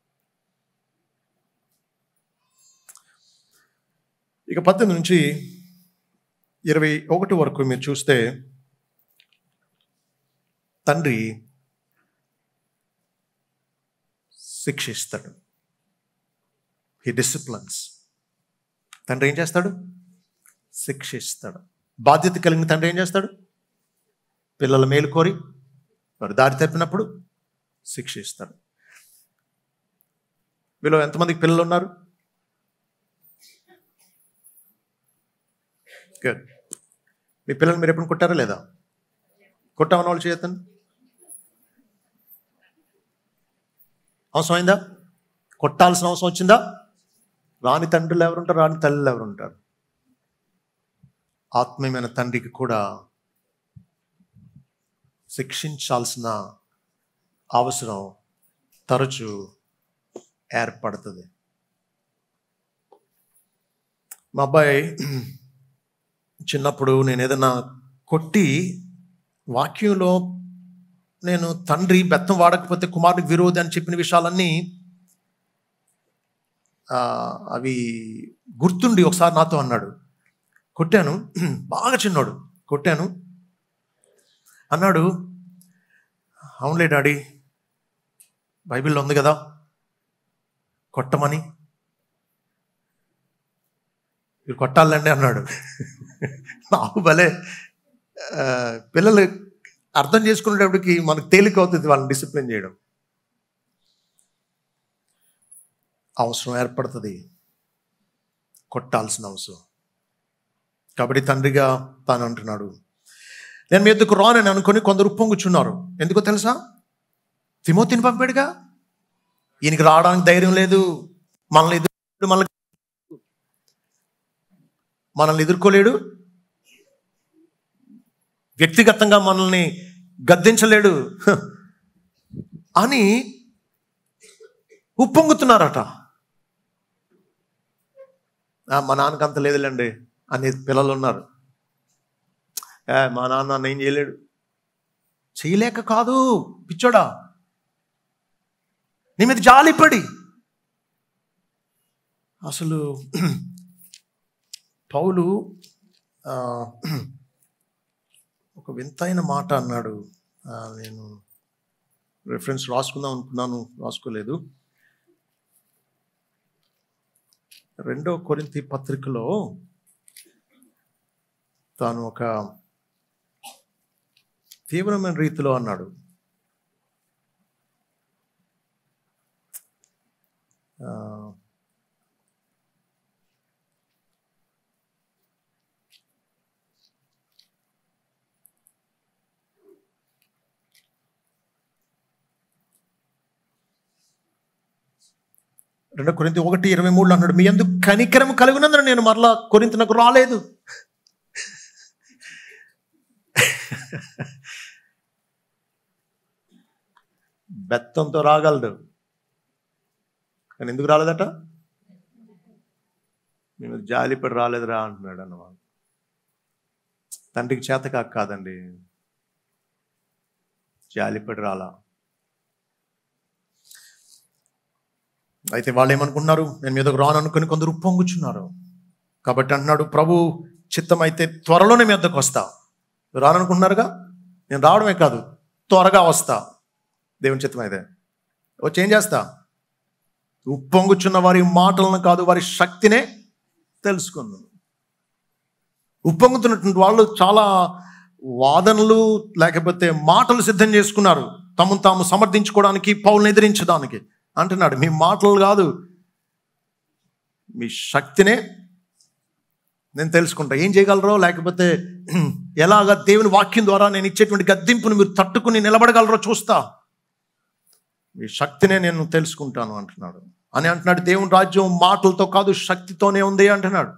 ఇక పద్దెనిమిది నుంచి ఇరవై ఒకటి వరకు మీరు చూస్తే తండ్రి శిక్షిస్తాడు హీ డిసిప్లిన్స్ తండ్రి ఏం చేస్తాడు శిక్షిస్తాడు బాధ్యత కలిగిన తండ్రి ఏం చేస్తాడు పిల్లల మేలు కోరి వారు దారి తప్పినప్పుడు శిక్షిస్తాడు వీళ్ళు ఎంతమందికి పిల్లలు ఉన్నారు గుడ్ మీ పిల్లలు మీరు ఎప్పుడు కొట్టారా లేదా కొట్టామన్న వాళ్ళు చేయొద్దండి అవసరం అయిందా కొట్టాల్సిన అవసరం వచ్చిందా రాని తండ్రులు ఎవరుంటారు రాని తల్లులు ఎవరుంటారు ఆత్మీయమైన తండ్రికి కూడా శిక్షించాల్సిన అవసరం తరచు ఏర్పడుతుంది మా అబ్బాయి చిన్నప్పుడు నేను ఏదైనా కొట్టి వాక్యంలో నేను తండ్రి బెత్తం వాడకపోతే కుమారుడికి విరోధి అని చెప్పిన విషయాలన్నీ ఆ, అవి గుర్తుండి ఒకసారి నాతో అన్నాడు కొట్టాను బాగా చిన్నోడు కొట్టాను అన్నాడు అవునులే డాడీ బైబిల్లో ఉంది కదా కొట్టమని మీరు కొట్టాలండి అన్నాడు నాకు భలే ఆ, పిల్లలు అర్థం చేసుకునేటప్పటికి మనకు తేలిక అవుతుంది వాళ్ళని డిసిప్లిన్ చేయడం అవసరం ఏర్పడుతుంది కొట్టాల్సిన అవసరం కాబట్టి తండ్రిగా తాను అంటున్నాడు నేను మీ ఎద్దుకు రానని అనుకుని కొందరు ఉప్పొంగుచున్నారు ఎందుకో తెలుసా తిమోతిని పంపాడుగా ఈయనకి రావడానికి ధైర్యం లేదు మనల్ని ఎదుర్కోలేడు మనల్ని మనల్ని ఎదుర్కోలేడు వ్యక్తిగతంగా మనల్ని గద్దించలేడు హ, అని ఉప్పొంగుతున్నారట "ఆ, మా నాన్నకి అంత లేదులేండి అనే పిల్లలు ఉన్నారు "ఏ, మా నాన్న నన్ను ఏం చేయలేడు చేయలేక కాదు పిచ్చోడా నీ మీద జాలిపడి అసలు పౌలు ఆ, ఒక వింతైన మాట అన్నాడు ఆ, నేను రెఫరెన్స్ రాసుకుందాం అనుకున్నాను రాసుకోలేదు రెండో కొరింతి పత్రికలో తాను ఒక తీవ్రమైన రీతిలో అన్నాడు ఆ, రెండో కొరింత ఒకటి ఇరవై మూడులో అన్నాడు మీ ఎందుకు కనికరం కలుగునందున నేను మరలా కొరింతనకు రాలేదు బెత్తంతో రాగలడు కానీ ఎందుకు రాలేదట మేము జాలిపడి రాలేదురా అంటున్నాడు అన్నమాట తండ్రికి చేత కాక కాదండి జాలిపడి రాలా అయితే వాళ్ళు ఏమనుకున్నారు నేను మీదకు రాను అనుకుని కొందరు ఉప్పొంగుచున్నారు కాబట్టి అంటున్నాడు ప్రభు చిత్తం అయితే త్వరలోనే మీ వద్దకు వస్తా రాననుకుంటున్నారుగా నేను రావడమే కాదు త్వరగా వస్తా దేవుని చిత్తం అయితే వచ్చి ఏం చేస్తా ఉప్పొంగుచున్న వారి మాటలను కాదు వారి శక్తినే తెలుసుకుందాం ఉప్పొంగుతున్నటువంటి వాళ్ళు చాలా వాదనలు లేకపోతే మాటలు సిద్ధం చేసుకున్నారు తమను తాము సమర్థించుకోవడానికి పౌలను ఎదిరించడానికి అంటున్నాడు మీ మాటలు కాదు మీ శక్తినే నేను తెలుసుకుంటా ఏం చేయగలరో లేకపోతే ఎలాగ దేవుని వాక్యం ద్వారా నేను ఇచ్చేటువంటి గద్దింపును మీరు తట్టుకుని నిలబడగలరో చూస్తా మీ శక్తినే నేను తెలుసుకుంటాను అంటున్నాడు అని అంటున్నాడు దేవుని రాజ్యం మాటలతో కాదు శక్తితోనే ఉంది అంటున్నాడు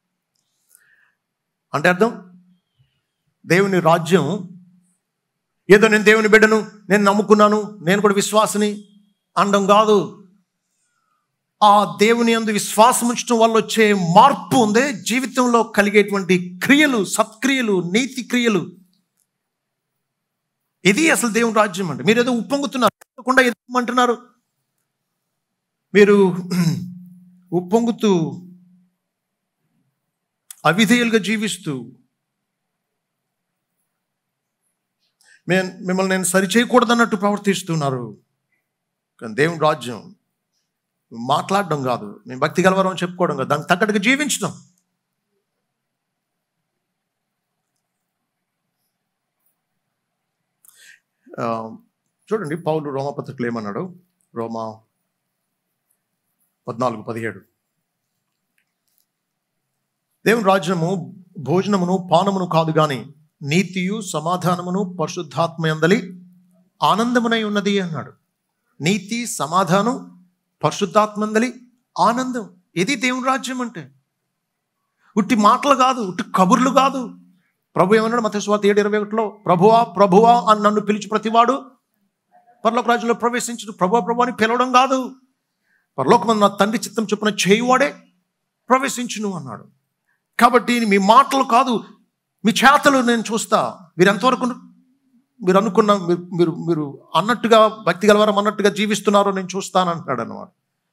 అంటే అర్థం దేవుని రాజ్యం ఏదో నేను దేవుని బిడ్డను నేను నమ్ముకున్నాను నేను కూడా విశ్వాసని అనడం కాదు ఆ దేవుని అందు విశ్వాసం ఉంచడం వల్ల వచ్చే మార్పు ఉంది జీవితంలో కలిగేటువంటి క్రియలు సత్క్రియలు నీతి క్రియలు ఇది అసలు దేవుని రాజ్యం అంటే మీరు ఏదో ఉప్పొంగుతున్నారు తప్పకుండా ఎదుమంటున్నారు మీరు ఉప్పొంగుతూ అవిధేయులుగా జీవిస్తూ మేము మిమ్మల్ని నేను సరిచేయకూడదన్నట్టు ప్రవర్తిస్తున్నారు కానీ దేవుని రాజ్యం మాట్లాడడం కాదు మేము భక్తి గలవరం అని చెప్పుకోవడం కాదు దానికి తగ్గట్టుగా జీవించడం ఆ, చూడండి పౌలు రోమపత్రికలు ఏమన్నాడు రోమా పద్నాలుగు పదిహేడు దేవుని రాజ్యము భోజనమును పానమును కాదు గాని నీతియు సమాధానమును పరిశుద్ధాత్మ యందలి ఆనందమునై ఉన్నది అన్నాడు నీతి సమాధానం పరిశుద్ధాత్మందలి ఆనందం ఇది దేవుని రాజ్యం అంటే ఉట్టి మాటలు కాదు ఉట్టి కబుర్లు కాదు ప్రభు ఏమన్నాడు మత స్వాత ఏడు ఇరవై ఒకటిలో ప్రభువా ప్రభువా అని నన్ను పిలిచి ప్రతివాడు పరలోక రాజ్యంలో ప్రవేశించడు ప్రభువా ప్రభు అని పిలవడం కాదు పరలోకమందు నా తండ్రి చిత్తం చొప్పున చేయువాడే ప్రవేశించును అన్నాడు కాబట్టి మీ మాటలు కాదు మీ చేతలు నేను చూస్తా మీరు ఎంతవరకు మీరు అనుకున్న మీరు మీరు మీరు అన్నట్టుగా భక్తి గలవారం అన్నట్టుగా జీవిస్తున్నారో నేను చూస్తాను అంటున్నాడు అన్నమాట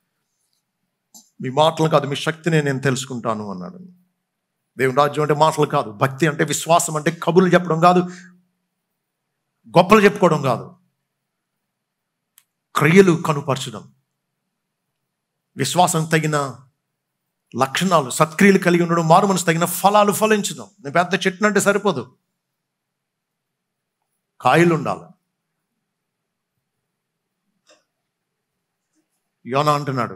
మీ మాటలు కాదు మీ శక్తిని నేను తెలుసుకుంటాను అన్నాడు దేవుని రాజ్యం అంటే మాటలు కాదు భక్తి అంటే విశ్వాసం అంటే కబుర్లు చెప్పడం కాదు గొప్పలు చెప్పుకోవడం కాదు క్రియలు కనుపరచడం విశ్వాసం తగిన లక్షణాలు సత్క్రియలు కలిగి ఉండడం మారు మనసు తగిన ఫలాలు ఫలించడం నేను పెద్ద చెట్టు అంటే సరిపోదు కాయలు ఉండాలి యోనా అంటున్నాడు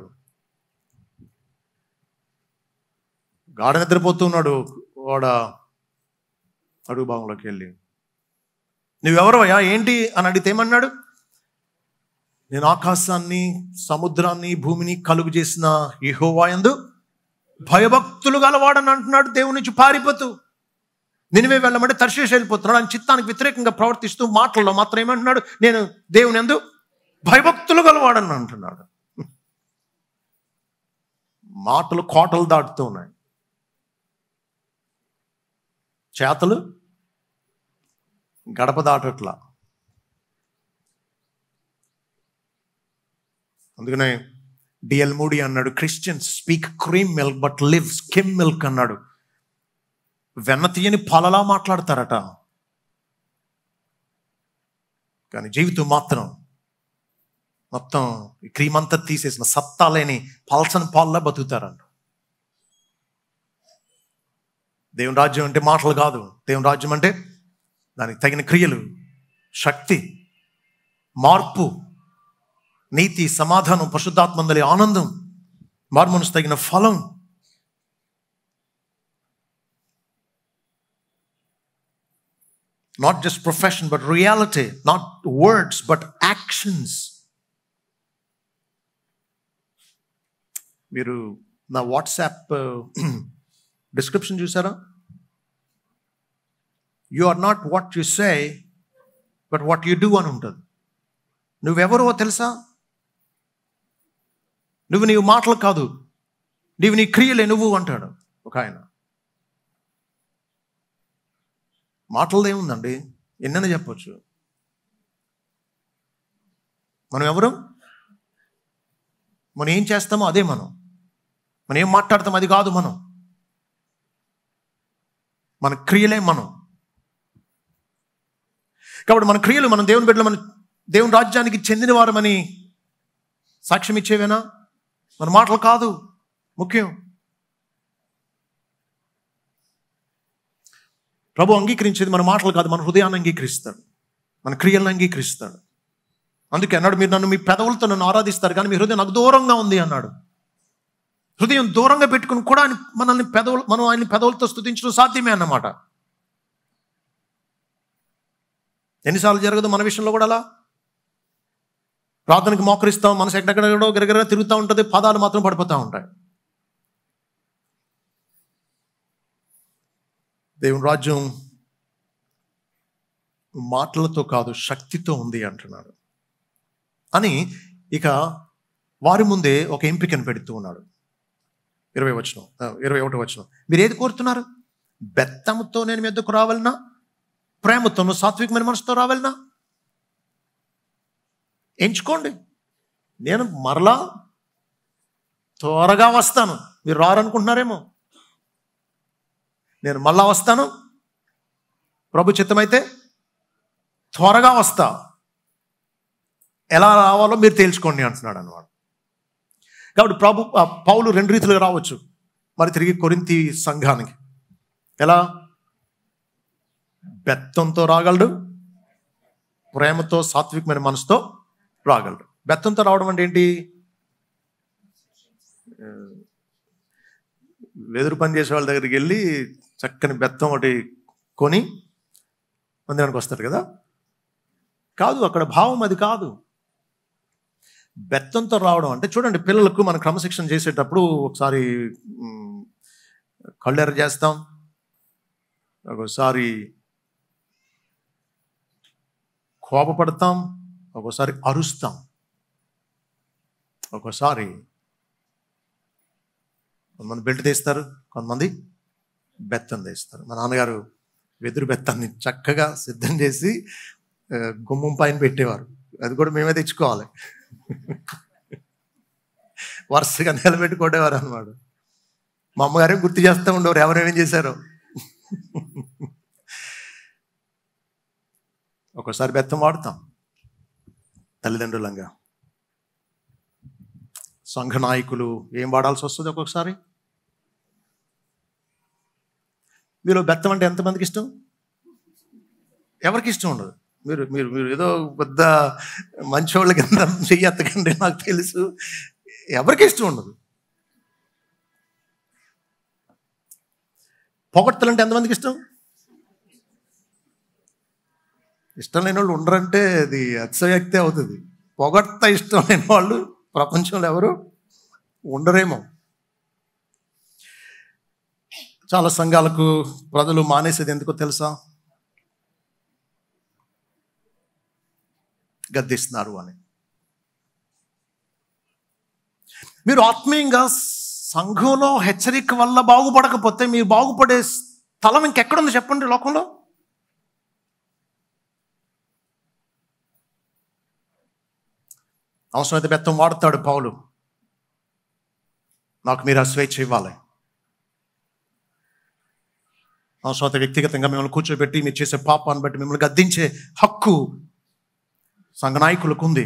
గాఢ నిద్రపోతున్నాడు వాడ అడుగు భాగంలోకి వెళ్ళి నువ్వెవరవయ్యా ఏంటి అని అడిగితే ఏమన్నాడు నేను ఆకాశాన్ని సముద్రాన్ని భూమిని కలుగు చేసిన యెహోవాయందు భయభక్తులు గలవాడని అంటున్నాడు దేవుని నుంచి పారిపోతూ నినివే వెళ్ళమంటే తర్శేష్ వెళ్ళిపోతున్నాడు ఆయన చిత్తానికి వ్యతిరేకంగా ప్రవర్తిస్తూ మాటల్లో మాత్రం ఏమంటున్నాడు నేను దేవుని ఎందు భయభక్తులు గలవాడని అంటున్నాడు మాటలు కోటలు దాటుతూ ఉన్నాయి చేతలు గడప దాటట్లా అందుకనే డిఎల్ మూడి అన్నాడు Christians speak cream milk but live skim milk అన్నాడు వెన్న తీయని పాలలా మాట్లాడతారట కానీ జీవితం మాత్రం మొత్తం ఈ క్రీమ్ అంతా తీసేసిన సత్తా లేని పల్సని పాలలా బతుకుతారంట దేవుని రాజ్యం అంటే మాటలు కాదు దేవుని రాజ్యం అంటే దానికి తగిన క్రియలు శక్తి మార్పు నీతి సమాధానం పరిశుద్ధాత్మందలి ఆనందం మార్మనసు తగిన ఫలం not just profession but reality not words but actions మీరు నా వాట్సాప్ డిస్క్రిప్షన్ చూసారా you are not what you say but what you do అని ఉంటుంది నువ్వెవరో తెలుసా నువ్వు నీవు మాటలు కాదు నీవు నీ క్రియలే నువ్వు అంటాడు ఒక ఆయన మాటలది ఏముందండి ఎన్నైనా చెప్పొచ్చు మనం ఎవరు మనం ఏం చేస్తామో అదే మనం మనం ఏం మాట్లాడతాం అది కాదు మనం మన క్రియలే మనం కాబట్టి మన క్రియలు మనం దేవుని బిడ్డలు మన దేవుని రాజ్యానికి చెందిన వారమని సాక్ష్యం ఇచ్చేవేనా మన మాటలు కాదు ముఖ్యం ప్రభు అంగీకరించేది మన మాటలు కాదు మన హృదయాన్ని అంగీకరిస్తాడు మన క్రియలను అంగీకరిస్తాడు అందుకే అన్నాడు మీరు నన్ను మీ పెదవులతో నన్ను ఆరాధిస్తారు కానీ మీ హృదయం నాకు దూరంగా ఉంది అన్నాడు హృదయం దూరంగా పెట్టుకుని కూడా ఆయన మనల్ని పెదవులు మనం ఆయన పెదవులతో స్థుతించడం సాధ్యమే అన్నమాట ఎన్నిసార్లు జరగదు మన విషయంలో కూడా అలా ప్రార్థనకి మోకరిస్తాం మనసు ఎక్కడెక్కడో గిరగిర తిరుగుతూ ఉంటుంది పదాలు మాత్రం పడిపోతూ ఉంటాయి దేవుని రాజ్యం మాటలతో కాదు శక్తితో ఉంది అంటున్నాడు అని ఇక వారి ముందే ఒక ఎంపికను పెడుతూ ఉన్నాడు ఇరవై వచనం ఆ, ఇరవై ఒకటి వచనం మీరు ఏది కోరుతున్నారు బెత్తముతో నేను మీ ఎద్దకు రావాలనా ప్రేమతోను సాత్వికమైన మనసుతో రావాలనా ఎంచుకోండి నేను మరలా త్వరగా వస్తాను మీరు రారనుకుంటున్నారేమో నేను మళ్ళా వస్తాను ప్రభు చిత్తమైతే త్వరగా వస్తా ఎలా రావాలో మీరు తేల్చుకోండి అంటున్నాడు అన్నమాట కాబట్టి ప్రభు ఆ పౌలు రెండు రీతిలో రావచ్చు మరి తిరిగి కొరింతి సంఘానికి ఎలా బెత్తంతో రాగలడు ప్రేమతో సాత్వికమైన మనసుతో రాగలడు బెత్తంతో రావడం అంటే ఏంటి ఆ, వెదురు పని చేసే వాళ్ళ దగ్గరికి వెళ్ళి చక్కని బెత్తం ఒకటి కొని మందిరానికి వస్తారు కదా కాదు అక్కడ భావం అది కాదు బెత్తంతో రావడం అంటే చూడండి పిల్లలకు మనం క్రమశిక్షణ చేసేటప్పుడు ఒకసారి మ్, కళ్ళెర చేస్తాం ఒకసారి కోపపడతాం ఒక్కోసారి అరుస్తాం ఒక్కోసారి కొంతమంది బెల్ట్ తీస్తారు కొంతమంది బెత్తం తీస్తారు మా నాన్నగారు వెదురు బెత్తాన్ని చక్కగా సిద్ధం చేసి ఆ, గుమ్మం పైన పెట్టేవారు అది కూడా మేమే తెచ్చుకోవాలి వరుసగా నిలబెట్టుకోడేవారు అన్నమాట మా అమ్మగారే గుర్తు చేస్తూ ఉండేవారు ఎవరేమేం చేశారో ఒక్కోసారి బెత్తం వాడుతాం తల్లిదండ్రులంగా సంఘ నాయకులు ఏం వాడాల్సి వస్తుంది ఒక్కొక్కసారి మీరు బెత్తం అంటే ఎంతమందికి ఇష్టం ఎవరికి ఇష్టం ఉండదు మీరు మీరు మీరు ఏదో పెద్ద మంచోళ్ళ కింద చెయ్యత్తకండి నాకు తెలుసు ఎవరికి ఇష్టం ఉండదు పొగడ్తలు అంటే ఎంతమందికి ఇష్టం ఇష్టం లేని వాళ్ళు ఉండరంటే అది అతిశయక్తే అవుతుంది పొగడ్త ఇష్టం లేని వాళ్ళు ప్రపంచంలో ఎవరు ఉండరేమో చాలా సంఘాలకు ప్రజలు మానేసేది ఎందుకో తెలుసా గద్దిస్తున్నారు అని మీరు ఆత్మీయంగా సంఘంలో హెచ్చరిక వల్ల బాగుపడకపోతే మీరు బాగుపడే స్థలం ఇంకెక్కడుంది చెప్పండి లోకంలో అవసరమైతే బెత్తం వాడతాడు పౌలు నాకు మీరు ఆ స్వేచ్ఛ ఇవ్వాలి అవసరమైతే వ్యక్తిగతంగా మిమ్మల్ని కూర్చోబెట్టి మీరు చేసే పాపాన్ని బట్టి మిమ్మల్ని గద్దించే హక్కు సంఘ నాయకులకు ఉంది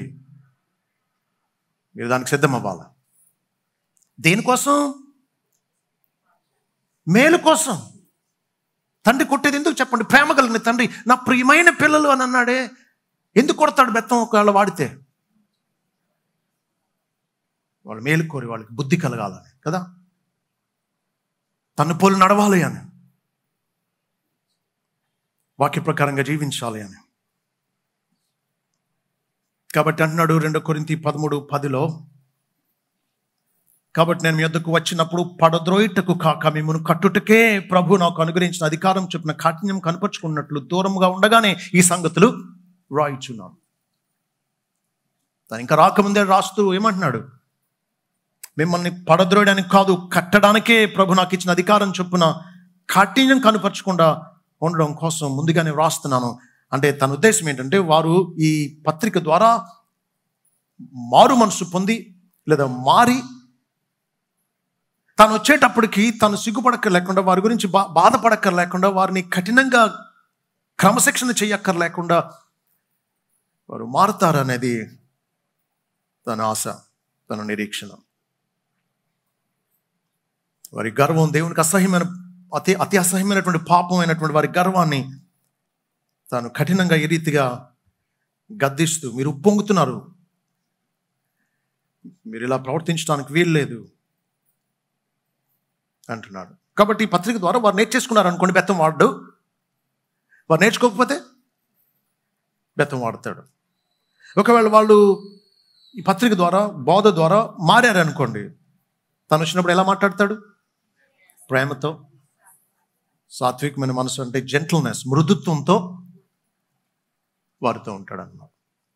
మీరు దానికి సిద్ధం అవ్వాలి దేనికోసం మేలు కోసం తండ్రి కొట్టేది ఎందుకు చెప్పండి ప్రేమ కలిగిన తండ్రి నా ప్రియమైన పిల్లలు అని అన్నాడే ఎందుకు కొడతాడు బెత్తం ఒకవేళ వాడితే వాళ్ళు మేలు కోరి వాళ్ళకి బుద్ధి కలగాలని కదా తను పోలు నడవాలి అని వాక్య ప్రకారంగా జీవించాలి అని కాబట్టి అంటున్నాడు రెండో కొరింతి పదమూడు పదిలో కాబట్టి నేను మీ యొద్దకు వచ్చినప్పుడు పడద్రోయిటకు కాక మిమ్మల్ని కట్టుటకే ప్రభు నాకు అనుగ్రహించిన అధికారం చెప్పిన కాఠిన్యం కనపరుచుకున్నట్లు దూరంగా ఉండగానే ఈ సంగతులు రాయిచున్నాను తను ఇంకా రాకముందే రాస్తూ ఏమంటున్నాడు మిమ్మల్ని పడద్రోయడానికి కాదు కట్టడానికే ప్రభు నాకు ఇచ్చిన అధికారం చొప్పున కాఠిన్యం కనపరచకుండా ఉండడం కోసం ముందుగానే వ్రాస్తున్నాను అంటే తన ఉద్దేశం ఏంటంటే వారు ఈ పత్రిక ద్వారా మారు మనసు పొంది లేదా మారి తను వచ్చేటప్పటికి తను సిగ్గుపడక్కర్ లేకుండా వారి గురించి బా బాధపడక్కర్ లేకుండా వారిని కఠినంగా క్రమశిక్షణ చెయ్యక్కర్ లేకుండా వారు మారుతారు అనేది తన ఆశ తన నిరీక్షణ వారి గర్వం దేవునికి అసహ్యమైన అతి అతి అసహ్యమైనటువంటి పాపమైనటువంటి వారి గర్వాన్ని తాను కఠినంగా ఈ రీతిగా గద్దిస్తూ మీరు ఉప్పొంగుతున్నారు మీరు ఇలా ప్రవర్తించడానికి వీలు లేదు అంటున్నాడు కాబట్టి ఈ పత్రిక ద్వారా వారు నేర్చేసుకున్నారు అనుకోండి బెత్తం వాడు వారు నేర్చుకోకపోతే బెత్తం వాడతాడు ఒకవేళ వాళ్ళు ఈ పత్రిక ద్వారా బోధ ద్వారా మారారు అనుకోండి తను వచ్చినప్పుడు ఎలా మాట్లాడతాడు ప్రేమతో సాత్వికమైన మనసు అంటే జెంట్ల్నెస్ మృదుత్వంతో వారితో ఉంటాడు అన్నమాట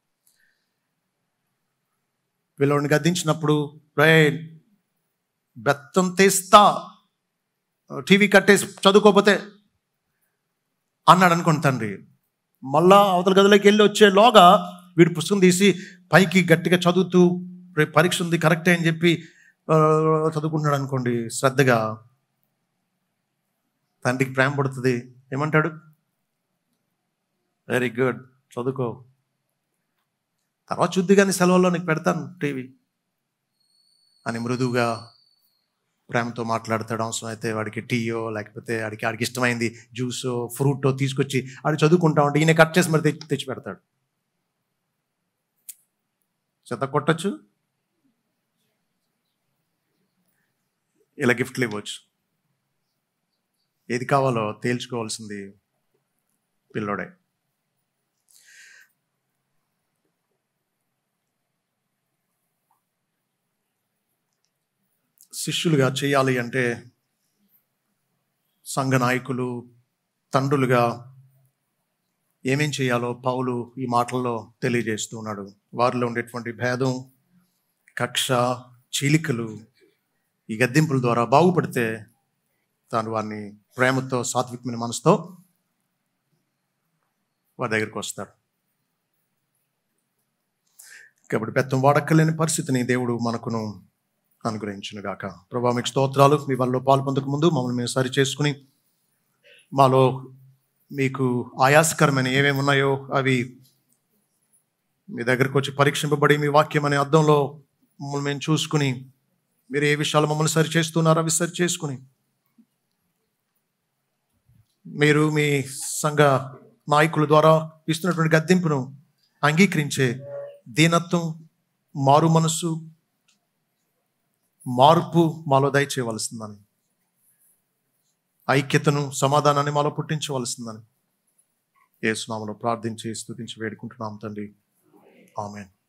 వీళ్ళని గద్దించినప్పుడు రే బెత్తం తీస్తా టీవీ కట్టేసి చదువుకోకపోతే అన్నాడు అనుకోండి తండ్రి మళ్ళా అవతల గదిలోకి వెళ్ళి వచ్చేలోగా వీడు పుస్తకం తీసి పైకి గట్టిగా చదువుతూ రేపు పరీక్ష ఉంది కరెక్టే అని చెప్పి ఆ, చదువుకుంటున్నాడు అనుకోండి శ్రద్ధగా తండ్రికి ప్రేమ పడుతుంది ఏమంటాడు వెరీ గుడ్ చదువుకో తర్వాత చూద్ది కానీ సెలవుల్లో నీకు పెడతాను టీవీ అని మృదువుగా ప్రేమతో మాట్లాడతాడు అవసరం అయితే వాడికి టీయో లేకపోతే వాడికి వాడికి ఇష్టమైంది జ్యూసో ఫ్రూటో తీసుకొచ్చి ఆడు చదువుకుంటా ఉంటే ఈయన కట్ చేసి మరి తెచ్చి తెచ్చి పెడతాడు చెత్త కొట్టచ్చు ఇలా గిఫ్ట్లు ఇవ్వచ్చు ఏది కావాలో తేల్చుకోవాల్సింది పిల్లోడే శిష్యులుగా చేయాలి అంటే సంఘ నాయకులు తండ్రులుగా ఏమేం చేయాలో పౌలు ఈ మాటల్లో తెలియజేస్తూ ఉన్నాడు వారిలో ఉండేటువంటి భేదం కక్ష చీలికలు ఈ గద్దింపుల ద్వారా బాగుపడితే తాను వారిని ప్రేమతో సాత్వికమైన మనసుతో వారి దగ్గరికి వస్తాడు కాబట్టి పెత్తం వాడక్కలేని పరిస్థితిని దేవుడు మనకును అనుగ్రహించును గాక ప్రభా మీకు స్తోత్రాలు మీ వాళ్ళలో పాలు పొందక ముందు మమ్మల్ని మేము సరి చేసుకుని మాలో మీకు ఆయాసకరమైన ఏమేమి ఉన్నాయో అవి మీ దగ్గరకు వచ్చి పరీక్షింపబడి మీ వాక్యం అనే అర్థంలో మమ్మల్ని మేము చూసుకుని మీరు ఏ విషయాలు మమ్మల్ని సరి చేస్తున్నారో అవి సరి చేసుకుని మీరు మీ సంఘ నాయకుల ద్వారా ఇస్తున్నటువంటి గద్దింపును అంగీకరించే దీనత్వం మారు మనస్సు మార్పు మాలో దయచేయవలసిందని ఐక్యతను సమాధానాన్ని మాలో పుట్టించవలసిందని ఏ స్నామలో ప్రార్థించి స్తుతించి వేడుకుంటున్నాం తండ్రి ఆమెన్